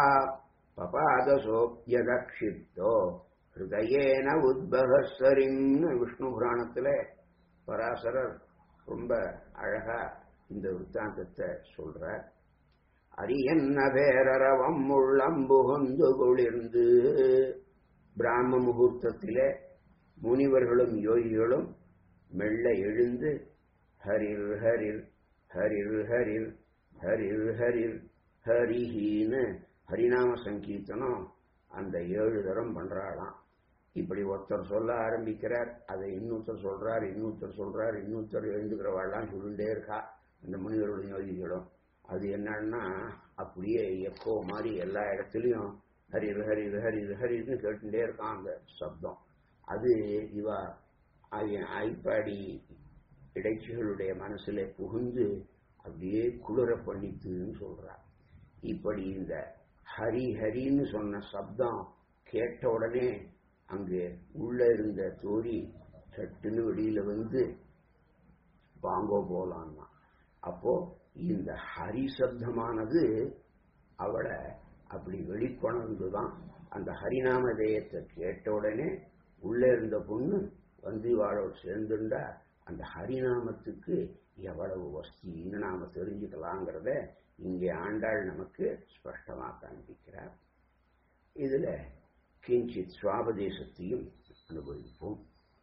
பபாதசோப்யதக்ஷிப்தோ ஹிருதயேன உத்பகஸ்வரின்னு விஷ்ணு புராணத்துல பராசரர் ரொம்ப அழகா இந்த விற்த்தாந்தத்தை சொல்றார் அரியன்ன பேரரவம் உள்ளம் புகுந்து குளிர்ந்து பிராம முகூர்த்தத்திலே முனிவர்களும் யோகிகளும் மெல்ல எழுந்து ஹரிர் ஹரிர் ஹரிர் ஹரிர் ஹரிர் ஹரிர் ஹரிஹின்னு ஹரிநாம சங்கீர்த்தனம் அந்த ஏழு தரம் பண்றாளாம் இப்படி ஒருத்தர் சொல்ல ஆரம்பிக்கிறார் அதை இன்னொருத்தர் சொல்றார் இன்னொருத்தர் சொல்றார் இன்னொருத்தர் எழுந்துக்கிறவாள்லாம் சொல்லிட்டே இருக்கா அந்த முனிவருடைய யோகிகளும் அது என்னன்னா அப்படியே எப்போ மாதிரி எல்லா இடத்துலையும் ஹரிது ஹரிது ஹரிது ஹரிதுன்னு கேட்டுட்டே இருக்கான் அந்த சப்தம் அது இவா ஐ- ஐப்பாடி இடைச்சிகளுடைய மனசுல புகுந்து அப்படியே குளிர பண்ணித்துன்னு சொல்றா இப்படி இந்த ஹரி ஹரின்னு சொன்ன சப்தம் கேட்ட உடனே அங்கு உள்ள இருந்த தோழி சட்டுன்னு வெளியில வந்து வாங்கோ போலான்னா அப்போ இந்த ஹரி சப்தமானது அவளை அப்படி வெளிக்கொணர்ந்துதான் அந்த ஹரிநாம தேயத்தை கேட்ட உடனே உள்ள இருந்த பொண்ணு வந்து இவாளோட சேர்ந்துண்டா அந்த ஹரிநாமத்துக்கு எவ்வளவு வஸ்தின்னு நாம தெரிஞ்சுக்கலாங்கிறத இங்கே ஆண்டாள் நமக்கு ஸ்பஷ்டமா காண்பிக்கிறார் இதுல கிஞ்சித் சுவாபதேசத்தையும் அனுபவிப்போம்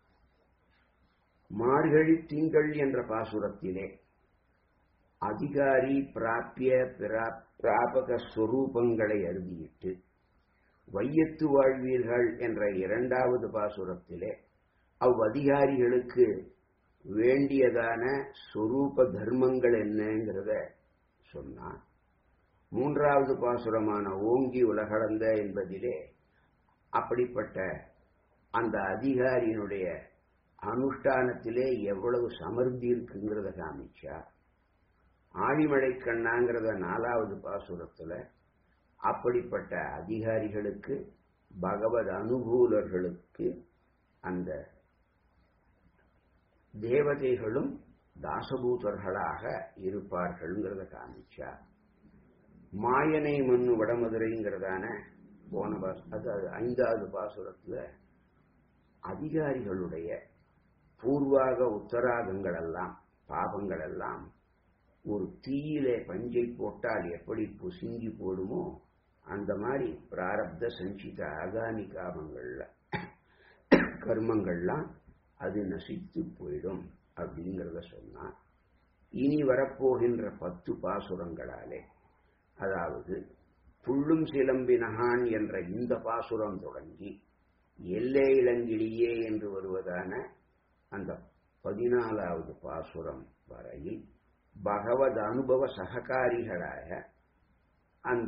மார்கழி திங்கள் என்ற பாசுரத்திலே அதிகாரி பிராப்பிய பிரா- பிராபக ஸ்வரூபங்களை அறுதியிட்டு வையத்து வாழ்வீர்கள் என்ற இரண்டாவது பாசுரத்திலே அவ்வதிகாரிகளுக்கு வேண்டியதான சொரூப தர்மங்கள் என்னங்கிறத சொன்னான் மூன்றாவது பாசுரமான ஓங்கி உலகளந்த என்பதிலே அப்படிப்பட்ட அந்த அதிகாரியினுடைய அனுஷ்டானத்திலே எவ்வளவு சமர்த்தி இருக்குங்கிறத காமிச்சா ஆழிமழை கண்ணாங்கிறத நாலாவது பாசுரத்துல அப்படிப்பட்ட அதிகாரிகளுக்கு பகவத் அனுகூலர்களுக்கு அந்த தேவதைகளும் தாசபூதர்களாக இருப்பார்கள்ங்கிறத காமிச்சா மாயனை மண்ணு வடமதுரைங்கிறதான போன பாஸ் அதாவது ஐந்தாவது பாசுரத்துல அதிகாரிகளுடைய பூர்வாக உத்தராகங்கள் எல்லாம் பாபங்கள் எல்லாம் ஒரு தீயிலே பஞ்சை போட்டால் எப்படி புசுங்கி போடுமோ அந்த மாதிரி பிராரப்த சஞ்சித அகானி காமங்கள்ல கர்மங்கள்லாம் அது நசித்து போயிடும் அப்படிங்கிறத சொன்னா இனி வரப்போகின்ற பத்து பாசுரங்களாலே அதாவது புள்ளும் சிலம்பினகான் என்ற இந்த பாசுரம் தொடங்கி எல்லே இளங்கிளியே என்று வருவதான அந்த பதினாலாவது பாசுரம் வரையில் பகவத் அனுபவ சககாரிகளாக அந்த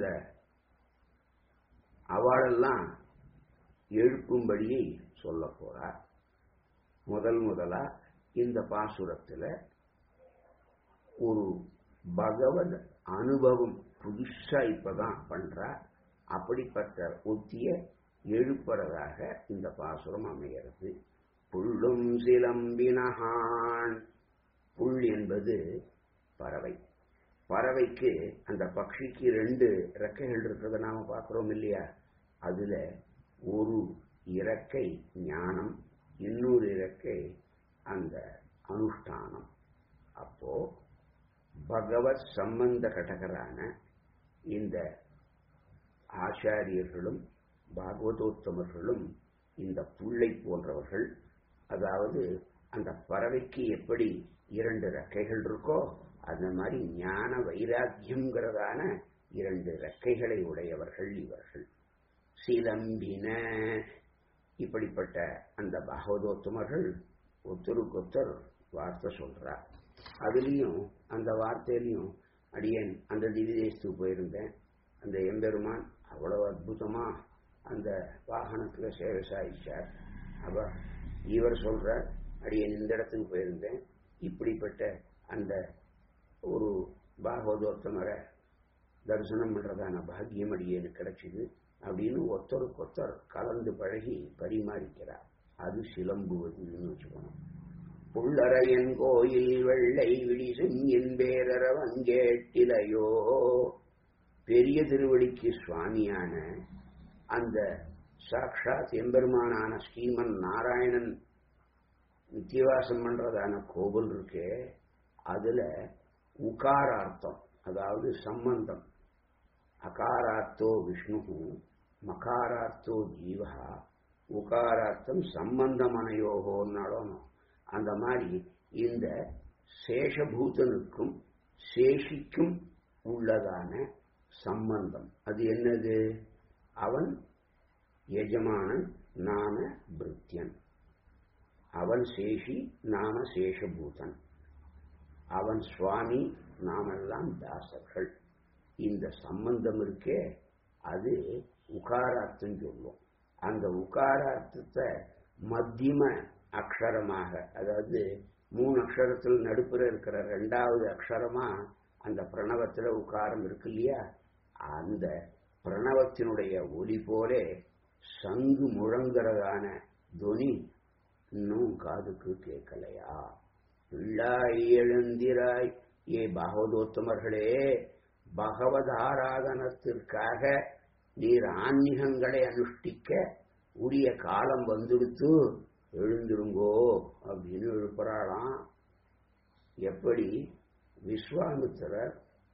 அவளெல்லாம் எழுப்பும்படியை சொல்ல போறார் முதல் முதலா இந்த பாசுரத்துல ஒரு பகவத் அனுபவம் புதுசா இப்பதான் பண்றா அப்படிப்பட்ட ஒத்திய எழுப்புறதாக இந்த பாசுரம் அமைகிறது புள்ளும் சிலம்பினகான் புல் என்பது பறவை பறவைக்கு அந்த பக்ஷிக்கு ரெண்டு இறக்கைகள் இருக்கிறத நாம பார்க்கிறோம் இல்லையா அதுல ஒரு இறக்கை ஞானம் இன்னொரு இறக்கை அந்த அனுஷ்டானம் அப்போ பகவத் சம்பந்த கடகரான இந்த ஆச்சாரியர்களும் பாகவதோத்தமர்களும் இந்த புள்ளை போன்றவர்கள் அதாவது அந்த பறவைக்கு எப்படி இரண்டு ரெக்கைகள் இருக்கோ அந்த மாதிரி ஞான வைராக்கியம்ங்கிறதான இரண்டு ரெக்கைகளை உடையவர்கள் இவர்கள் சிலம்பின இப்படிப்பட்ட அந்த பாகவதோத்தமர்கள் ஒருத்தருக்கொத்தர் வார்த்தை சொல்றார் அதுலயும் அந்த வார்த்தையிலையும் அடியேன் அந்த திவ்யதேசத்துக்கு போயிருந்தேன் அந்த எம்பெருமான் அவ்வளவு அற்புதமா அந்த வாகனத்துல சேவை சாதிச்சார் அவ இவர் சொல்ற அடியேன் இந்த இடத்துக்கு போயிருந்தேன் இப்படிப்பட்ட அந்த ஒரு பாகவதோத்தமரை தரிசனம் பண்றதான பாக்கியம் அடியேனுக்கு கிடைச்சிது அப்படின்னு ஒருத்தருக்கு ஒருத்தர் கலந்து பழகி பரிமாறிக்கிறார் அது சிலம்புவதுன்னு வச்சுக்கணும் புள்ளரையன் கோயில் வெள்ளை விழிசும் என் பேரரவங்கேட்டிலையோ பெரிய திருவடிக்கு சுவாமியான அந்த சாக்ஷாத் எம்பெருமானான ஸ்ரீமன் நாராயணன் நித்தியவாசம் பண்றதான கோவில் இருக்கே அதுல உகாரார்த்தம் அதாவது சம்பந்தம் அகாரார்த்தோ விஷ்ணு மகாரார்த்தோ ஜீவா உகாரார்த்தம் சம்பந்தமனையோகோன்னாலும் அந்த மாதிரி இந்த சேஷபூதனுக்கும் சேஷிக்கும் உள்ளதான சம்பந்தம் அது என்னது அவன் எஜமானன் நாம பிருத்தியன் அவன் சேஷி நாம சேஷபூதன் அவன் சுவாமி நாமெல்லாம் தாசர்கள் இந்த சம்பந்தம் இருக்கே அது உகாரார்த்தம் சொல்லுவோம் அந்த உகாரார்த்தத்தை மத்தியம அக்ஷரமாக அதாவது மூணு அக்ஷரத்தில் நடுப்புற இருக்கிற ரெண்டாவது அக்ஷரமா அந்த பிரணவத்துல உக்காரம் இருக்கு இல்லையா அந்த பிரணவத்தினுடைய ஒலி போலே சங்கு முழங்குறதான துவனி இன்னும் காதுக்கு கேட்கலையா பிள்ளாய் எழுந்திராய் ஏ பாகவதோத்தமர்களே பகவத் ஆராதனத்திற்காக நீர் ஆன்மீகங்களை அனுஷ்டிக்க உரிய காலம் வந்துடுத்து எழுந்திருங்கோ அப்படின்னு எழுப்புறாளாம் எப்படி விஸ்வாமித்திரர்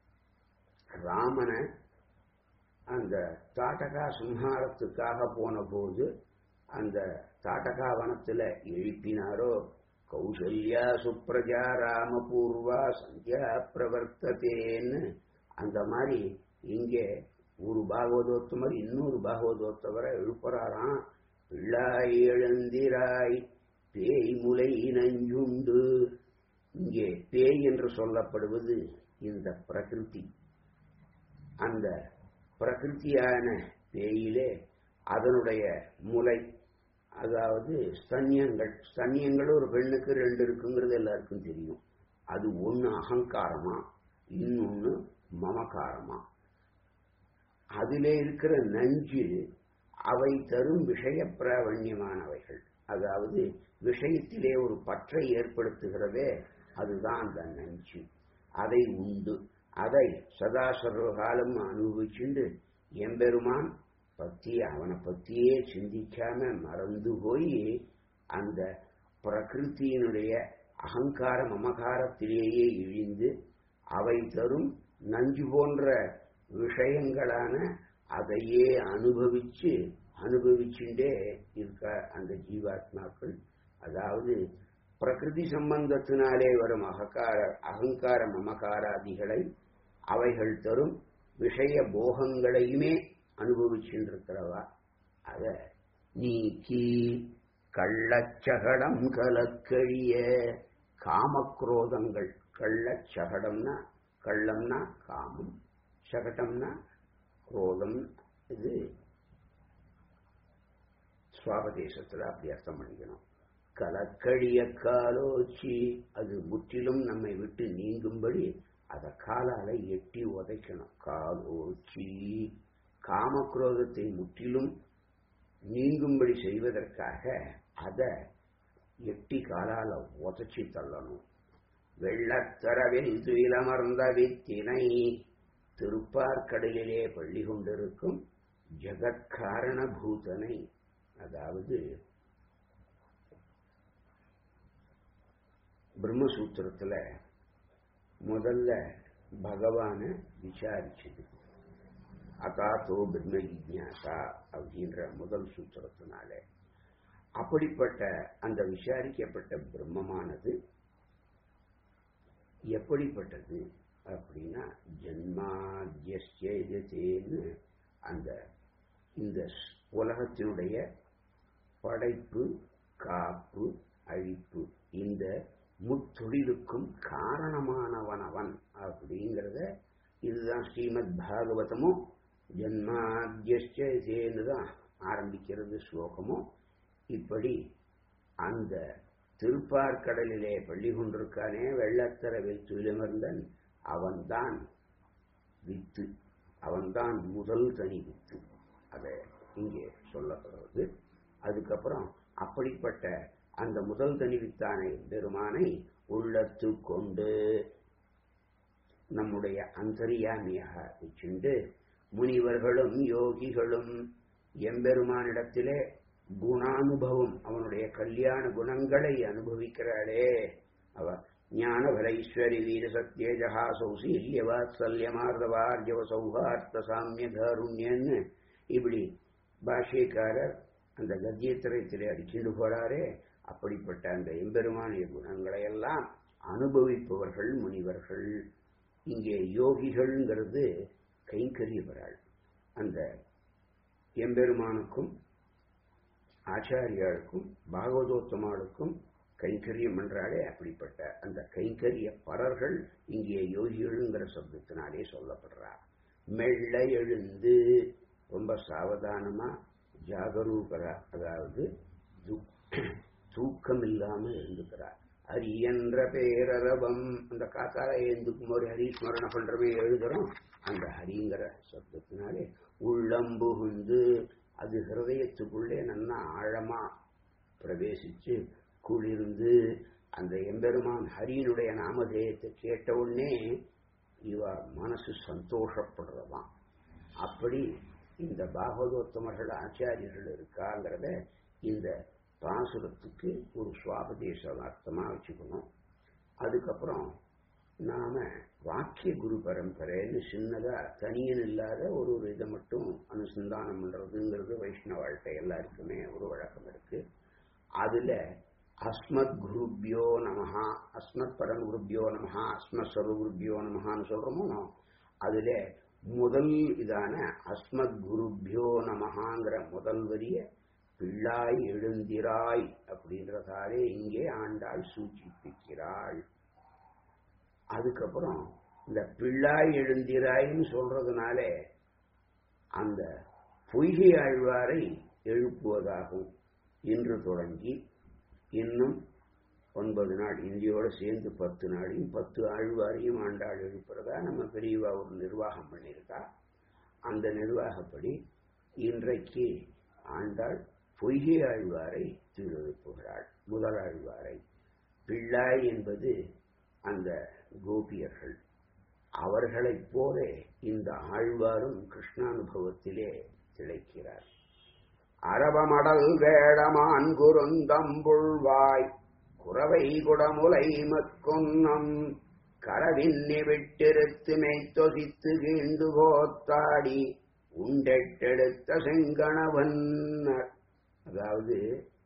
ராமனை அந்த தாட்டகா சம்ஹாரத்துக்காக போன போது அந்த தாட்டகா வனத்துல எழுப்பினாரோ கௌசல்யா சுப்ரஜா ராமபூர்வா சந்தியா பிரவர்த்ததேன்னு அந்த மாதிரி இங்கே ஒரு பாகவதோத்தமர் இன்னொரு பாகவதோத்தவரை எழுப்புறாராம் பிள்ளாய் எழுந்திராய் பேய் முலை நஞ்சுண்டு இங்கே பேய் என்று சொல்லப்படுவது இந்த பிரகிருதி அந்த பிரகிருத்தியான பேயிலே அதனுடைய முலை அதாவது ஸ்தன்யங்கள் ஸ்தன்யங்கள் ஒரு பெண்ணுக்கு ரெண்டு இருக்குங்கிறது எல்லாருக்கும் தெரியும் அது ஒண்ணு அகங்காரமா இன்னொன்னு மமகாரமா அதிலே இருக்கிற நஞ்சு அவை தரும் விஷய பிராவண்யமானவைகள் அதாவது விஷயத்திலே ஒரு பற்றை ஏற்படுத்துகிறதே அதுதான் அந்த நஞ்சு அதை உண்டு அதை சதா சர்வகாலம் அனுபவிச்சுண்டு எம்பெருமான் பத்தி அவனை பத்தியே சிந்திக்காம மறந்து போய் அந்த பிரகிருத்தியினுடைய அகங்கார மமகாரத்திலேயே இழிந்து அவை தரும் நஞ்சு போன்ற விஷயங்களான அதையே அனுபவிச்சு அனுபவிச்சுட்டே இருக்க அந்த ஜீவாத்மாக்கள் அதாவது பிரகிருதி சம்பந்தத்தினாலே வரும் அகங்கார அகங்கார மமகாராதிகளை அவைகள் தரும் விஷய போகங்களையுமே அனுபவிச்சுருக்கிறவா அத நீக்கி கள்ளச்சகடம் கலக்கழிய காமக்ரோதங்கள் கள்ளச்சகடம்னா கள்ளம்னா காமம் சகடம்னா குரோதம் இது சுவாபதேசத்துல அப்படி அர்த்தம் பண்ணிக்கணும் கலக்கழிய காலோச்சி அது முற்றிலும் நம்மை விட்டு நீங்கும்படி அதை காலால எட்டி உதைக்கணும் காலோச்சி காமக்ரோதத்தை முற்றிலும் நீங்கும்படி செய்வதற்காக அதை எட்டி காலால உதச்சி தள்ளணும் வெள்ளத்தரவில் துயிலமர்ந்த வித்தினை திருப்பார்கடலிலே பள்ளி கொண்டிருக்கும் ஜெகத்காரண பூதனை அதாவது பிரம்மசூத்திரத்துல முதல்ல பகவான விசாரிச்சது அகாத்தோ பிரம்ம ஜிக்யாசா அப்படின்ற முதல் சூத்திரத்தினால அப்படிப்பட்ட அந்த விசாரிக்கப்பட்ட பிரம்மமானது எப்படிப்பட்டது அப்படின்னா ஜென்மாத்தியேன்னு அந்த இந்த உலகத்தினுடைய படைப்பு காப்பு அழிப்பு இந்த முத்தொழிலுக்கும் காரணமானவனவன் அப்படிங்கிறத இதுதான் ஸ்ரீமத் பாகவதமும் ஜென்மாத்தியேன்னு தான் ஆரம்பிக்கிறது ஸ்லோகமும் இப்படி அந்த திருப்பார்கடலிலே பள்ளி கொண்டிருக்கானே வெள்ளத்தரவில் துயிலமர்ந்தன் அவன்தான் வித்து அவன்தான் முதல் தனி வித்து அதை இங்கே சொல்லப்படுறது அதுக்கப்புறம் அப்படிப்பட்ட அந்த முதல் தனி வித்தானை பெருமானை உள்ளத்து கொண்டு நம்முடைய அந்தரியாமியாக வச்சுண்டு முனிவர்களும் யோகிகளும் எம்பெருமானிடத்திலே குணானுபவம் அவனுடைய கல்யாண குணங்களை அனுபவிக்கிறாளே அவ ஞானபல ஈஸ்வரி வீர சத்யேஜகா சௌசீல்யவாத்சல்யமார்தவார்ஜவ சௌஹார்த்த சாமிய காருண்யன்னு இப்படி பாஷ்யக்காரர் அந்த கத்தியத்திரத்திலே அடிச்சுண்டு போறாரே அப்படிப்பட்ட அந்த எம்பெருமானிய குணங்களை எல்லாம் அனுபவிப்பவர்கள் முனிவர்கள் இங்கே யோகிகள்ங்கிறது கைங்கரியவராள் அந்த எம்பெருமானுக்கும் ஆச்சாரியாளுக்கும் பாகவதோத்தமாளுக்கும் கைங்கரியம் என்றாலே அப்படிப்பட்ட அந்த கைங்கரிய பரர்கள் இங்கே யோகிகள்ங்கிற சப்தத்தினாலே சொல்லப்படுறார் மெல்ல எழுந்து ரொம்ப சாவதானமா ஜாகரூகரா அதாவது துக்- தூக்கம் இல்லாம இருந்துக்கிறார் ஹரி என்ற பேரரவம் அந்த காத்தால எழுந்துக்கும் போது ஹரி ஸ்மரண பண்றமே எழுதுறோம் அந்த ஹரிங்கிற சப்தத்தினாலே உள்ளம் புகுந்து அது ஹிருதயத்துக்குள்ளே நல்லா ஆழமா பிரவேசிச்சு குளிர்ந்து அந்த எம்பெருமான் ஹரியினுடைய நாமதேயத்தை கேட்ட உடனே இவ மனசு சந்தோஷப்படுறதாம் அப்படி இந்த பாகவதோத்தமர்கள் ஆச்சாரியர்கள் இருக்காங்கிறத இந்த பாசுரத்துக்கு ஒரு சுவாபதேசமார்த்தமா வச்சுக்கணும் அதுக்கப்புறம் நாம வாக்கிய குரு பரம்பரைன்னு சின்னதா தனியன் இல்லாத ஒரு ஒரு இதை மட்டும் அனுசந்தானம் பண்றதுங்கிறது வைஷ்ணவ வாழ்க்கை எல்லாருக்குமே ஒரு வழக்கம் இருக்கு அதுல அஸ்மத் குருபியோ நமஹா அஸ்மத் பரம் குருபியோ நமஹா அஸ்மத் சர்வ குருபியோ நமஹான்னு சொல்றோமோ அதுல முதல் இதான அஸ்மத் குருபியோ நமஹாங்கிற முதல் வரிய பிள்ளாய் எழுந்திராய் அப்படின்றதாலே இங்கே ஆண்டாள் சூச்சிப்பிக்கிறாள் அதுக்கப்புறம் இந்த பிள்ளாய் எழுந்திராய்ன்னு சொல்றதுனாலே அந்த பொய்கை ஆழ்வாரை எழுப்புவதாகும் இன்று தொடங்கி இன்னும் ஒன்பது நாள் இந்தியோட சேர்ந்து பத்து நாளையும் பத்து ஆழ்வாரையும் ஆண்டாள் எழுப்புறதா நம்ம பெரியவா ஒரு நிர்வாகம் பண்ணியிருக்கா அந்த நிர்வாகப்படி இன்றைக்கு ஆண்டாள் பொய்கை ஆழ்வாரை திருழுப்புகிறாள் முதல் ஆழ்வாரை பிள்ளாய் என்பது அந்த கோபியர்கள் அவர்களைப் போல இந்த ஆழ்வாரும் கிருஷ்ணானுபவத்திலே திளைக்கிறார் அரவமடல் வேடமான் குருந்தம்புள்வாய் குறவை குடமுலை மற்கொன்னம் கரவின்னி விட்டிருத்து மேய்த்தொசித்து கீண்டு கோத்தாடி உண்டெட்டெடுத்த செங்கணவன் அதாவது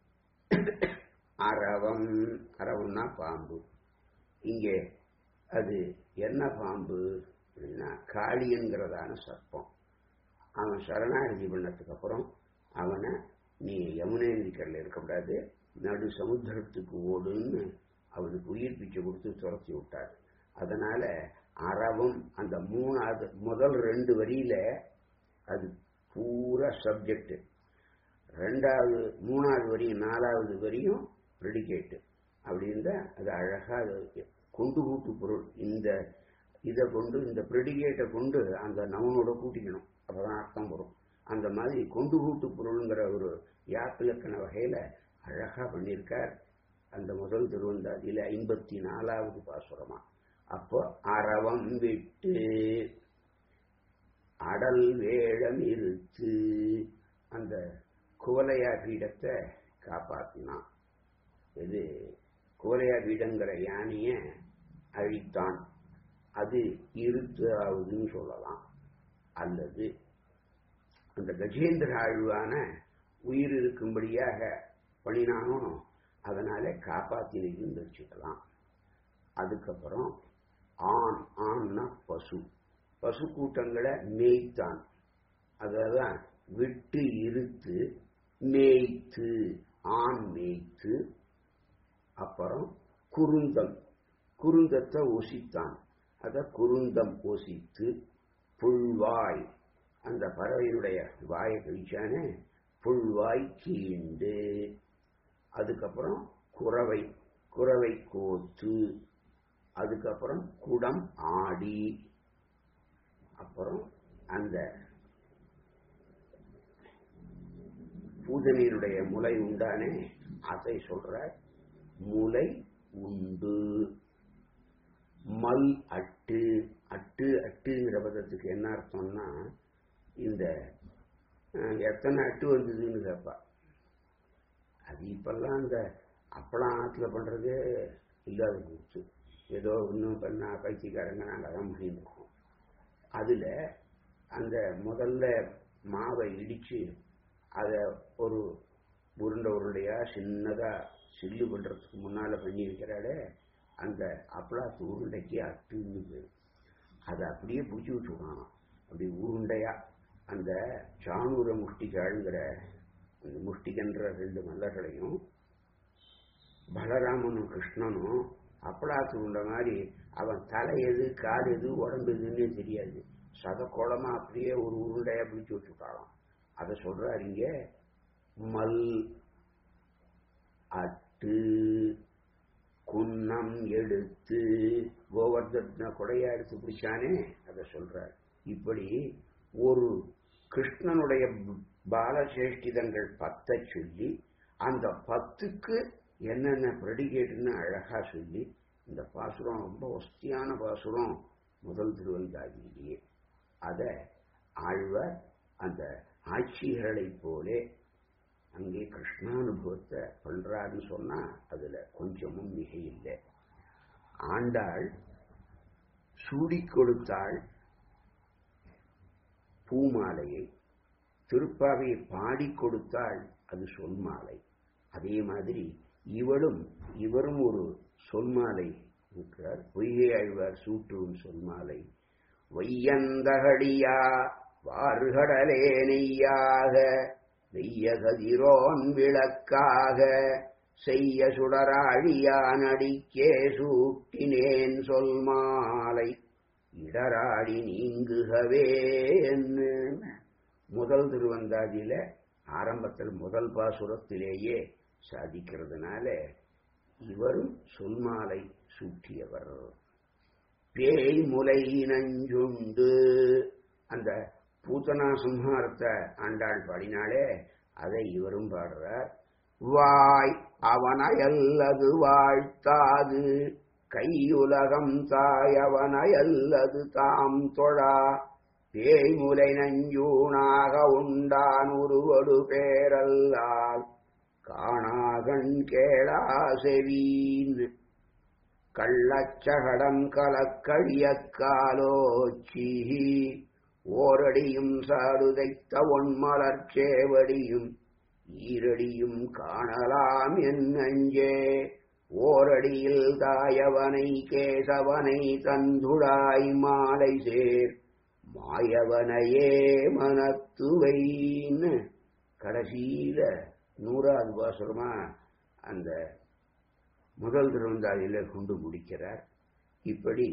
அரவம் அரவம்னா பாம்பு இங்கே அது என்ன பாம்பு அப்படின்னா காளியன்கிறதான சர்ப்பம் அவன் சரணாகதி பண்ணதுக்கு அப்புறம் அவனை நீ யமுனை நதிக்கரையில் இருக்கக்கூடாது நடு சமுத்திரத்துக்கு ஓடுன்னு அவனுக்கு உயிர் பிச்சை கொடுத்து துரத்தி விட்டார் அதனால அறவும் அந்த மூணாவது முதல் ரெண்டு வரியில அது பூரா சப்ஜெக்ட் ரெண்டாவது மூணாவது வரியும் நாலாவது வரியும் ப்ரெடிகேட்டு அப்படி இருந்தா அது அழகா அது கொண்டு கூட்டு பொருள் இந்த இதை கொண்டு இந்த ப்ரெடிகேட்டை கொண்டு அந்த நவனோட கூட்டிக்கணும் அப்பதான் அர்த்தம் வரும் அந்த மாதிரி கொண்டு கூட்டு பொருளுங்கிற ஒரு யாப்பிலக்கண வகையில அழகா பண்ணியிருக்கார் அந்த முதல் திருவந்தாதியில ஐம்பத்தி நாலாவது பாசுரமா அப்போ அறவம் விட்டு அடல் வேடம் இருத்து அந்த குவலையா பீடத்தை காப்பாத்தினான் இது குவலையா பீடங்கிற யானைய அழித்தான் அது இருத்து ஆகுதுன்னு சொல்லலாம் அல்லது அந்த கஜேந்திர ஆழ்வான உயிர் இருக்கும்படியாக பண்ணினானோ அதனால காப்பாத்தினையும் வச்சுக்கலாம் அதுக்கப்புறம் ஆண் ஆண்னா பசு பசு கூட்டங்களை மேய்த்தான் அதான் விட்டு இருத்து மேய்த்து ஆண் மேய்த்து அப்புறம் குருந்தம் குருந்தத்தை ஒசித்தான் அத குருந்தம் ஒசித்து புல்வாய் அந்த பறவையினுடைய வாயை கழிச்சானே புல்வாய் கீண்டு அதுக்கப்புறம் குறவை குறவை கோத்து அதுக்கப்புறம் குடம் ஆடி அப்புறம் அந்த பூஜனையினுடைய முலை உண்டானே அதை சொல்ற முலை உண்டு மல் அட்டு அட்டு அட்டுங்கிற பதத்துக்கு என்ன அர்த்தம்னா இந்த அஹ், எத்தனை அட்டு வந்ததுன்னு கேட்பா அது இப்பெல்லாம் இந்த அப்பளம் ஆற்றுல பண்றதே இல்லாத போச்சு ஏதோ இன்னும் பண்ணா பைத்தியக்காரங்க நாங்கள் தான் பண்ணிட்டு இருக்கோம் அதுல அந்த முதல்ல மாவை இடிச்சு அதை ஒரு உருண்டை உருண்டையா சின்னதா சில்லு பண்றதுக்கு முன்னால பண்ணி வைக்கிறாளே அந்த அப்பளாத்து உருண்டைக்கு அட்டுன்னு பேரு அதை அப்படியே பிடிச்சி விட்டுருக்கான் அப்படி உருண்டையா அந்த சாணூர முஷ்டிகாழ்ங்கிற அந்த முஷ்டிகன்ற ரெண்டு மல்லர்களையும் பலராமனும் கிருஷ்ணனும் அப்பளாத்து உருண்டை மாதிரி அவன் தலை எது கால் எது உடம்பு எதுன்னே தெரியாது சத குளமா அப்படியே ஒரு உருண்டையா பிடிச்சு வச்சுட்டாளாம் அதை சொல்றாரு இங்க மல் அட்டு குன்னம் எடுத்து கோவர்தன கொடையா எடுத்து பிடிச்சானே அதை சொல்றார் இப்படி ஒரு கிருஷ்ணனுடைய பாலசேஷ்டிதங்கள் பத்தை சொல்லி அந்த பத்துக்கு என்னென்ன ப்ரெடிகேட்னு அழகா சொல்லி இந்த பாசுரம் ரொம்ப ஒஸ்தியான பாசுரம் முதல் திருவந்தாதியிலேயே அத ஆழ்வார் அந்த ஆட்சிகளைப் போலே அங்கே கிருஷ்ணானுபவத்தை பண்றாருன்னு சொன்னா அதுல கொஞ்சமும் மிக இல்லை ஆண்டாள் சூடிக் கொடுத்தாள் பூமாலையை திருப்பாவையை பாடிக் கொடுத்தாள் அது சொல்மாலை அதே மாதிரி இவளும் இவரும் ஒரு சொல்மாலை இருக்கிறார் பொய்கை ஆழ்வார் சூட்டும் சொல்மாலை வையந்தகடியா வாறுகடலே நெய்யாக வெய்ய கதிரோன் விளக்காக செய்ய சுடராழியான் அடிக்கே சூட்டினேன் சொல் மாலை இடராடி நீங்குகவே முதல் திருவந்தாதியில ஆரம்பத்தில் முதல் பாசுரத்திலேயே சாதிக்கிறதுனால இவரும் சொல்மாலை சூட்டியவர் பேய் முலை நஞ்சுண்டு அந்த பூத்தனா சம்ஹாரத்தை ஆண்டாள் பாடினாலே அதை இவரும் பாடுறார் வாய் அவனையல்லது வாழ்த்தாது கையுலகம் தாய் அவனையல்லது தாம் தொழா பேய்முலை நஞ்சூனாக உண்டான் உருவடு பேரல்லால் காணாகண் கேளா செவீன் கள்ளச்சகடம் கலக்கழிய காலோச்சி ஓரடியும் சாடுதைத்த ஒன்மலர்ச்சேவடியும் ஈரடியும் காணலாம் என் நஞ்சே ஓரடியில் தாயவனை கேசவனை தந்துடாய் மாலை சேர் மாயவனையே மனத்துவைன்னு கடைசியில நூறாவது பாசுரமா அந்த முதல் திருவந்தாதியில கொண்டு முடிக்கிறார் இப்படி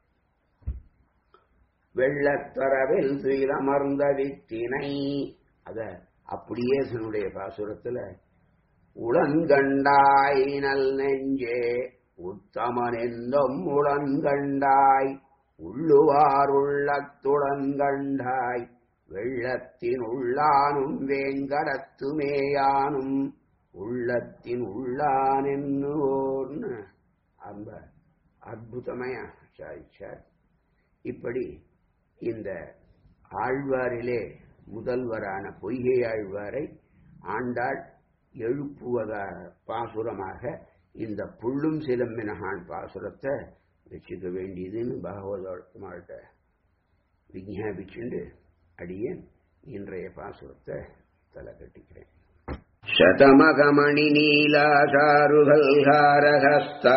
வெள்ளத்தரவில் துயிலமர்ந்த வித்தினை அத அப்படியே தன்னுடைய பாசுரத்துல உளங்கண்டாய் நல் நெஞ்சே உத்தமன் என்றும் உளங்கண்டாய் உள்ளுவார் உள்ளத்துளங்கண்டாய் வெள்ளத்தின் உள்ளானும் வேங்கடத்துமேயானும் உள்ளத்தின் உள்ளான் என்னோர்னு அந்த அற்புதமையா சாதிச்சார் இப்படி இந்த ஆழ்வாரிலே முதல்வரான பொய்கை ஆழ்வாரை ஆண்டாள் எழுப்புவதா பாசுரமாக இந்த புள்ளும் சிலம்பினகான் பாசுரத்தை வச்சுக்க வேண்டியதுன்னு பாகவதமாள்கிட்ட விஞ்ஞாபிச்சுண்டு அடியேன் இன்றைய பாசுரத்தை தலை கட்டிக்கிறேன் शतमगमणि नीलाचारुगल्हारहस्ता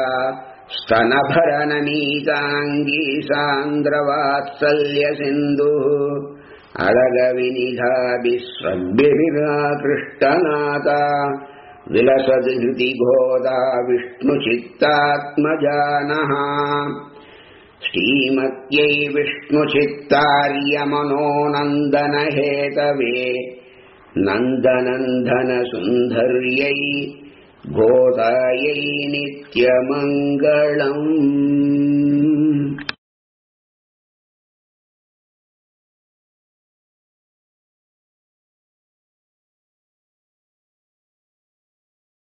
स्तनभरननीताङ्गी सान्द्रवात्सल्यसिन्धुः अळगविनिधाभिस्वद्भिराकृष्टनाथा विलसद्हृति गोदा विष्णुचित्तात्मजानः श्रीमत्यै विष्णुचित्तार्यमनोनन्दनहेतवे नन्दनन्दनसुन्दर्यै गोदायै नित्यमङ्गलम्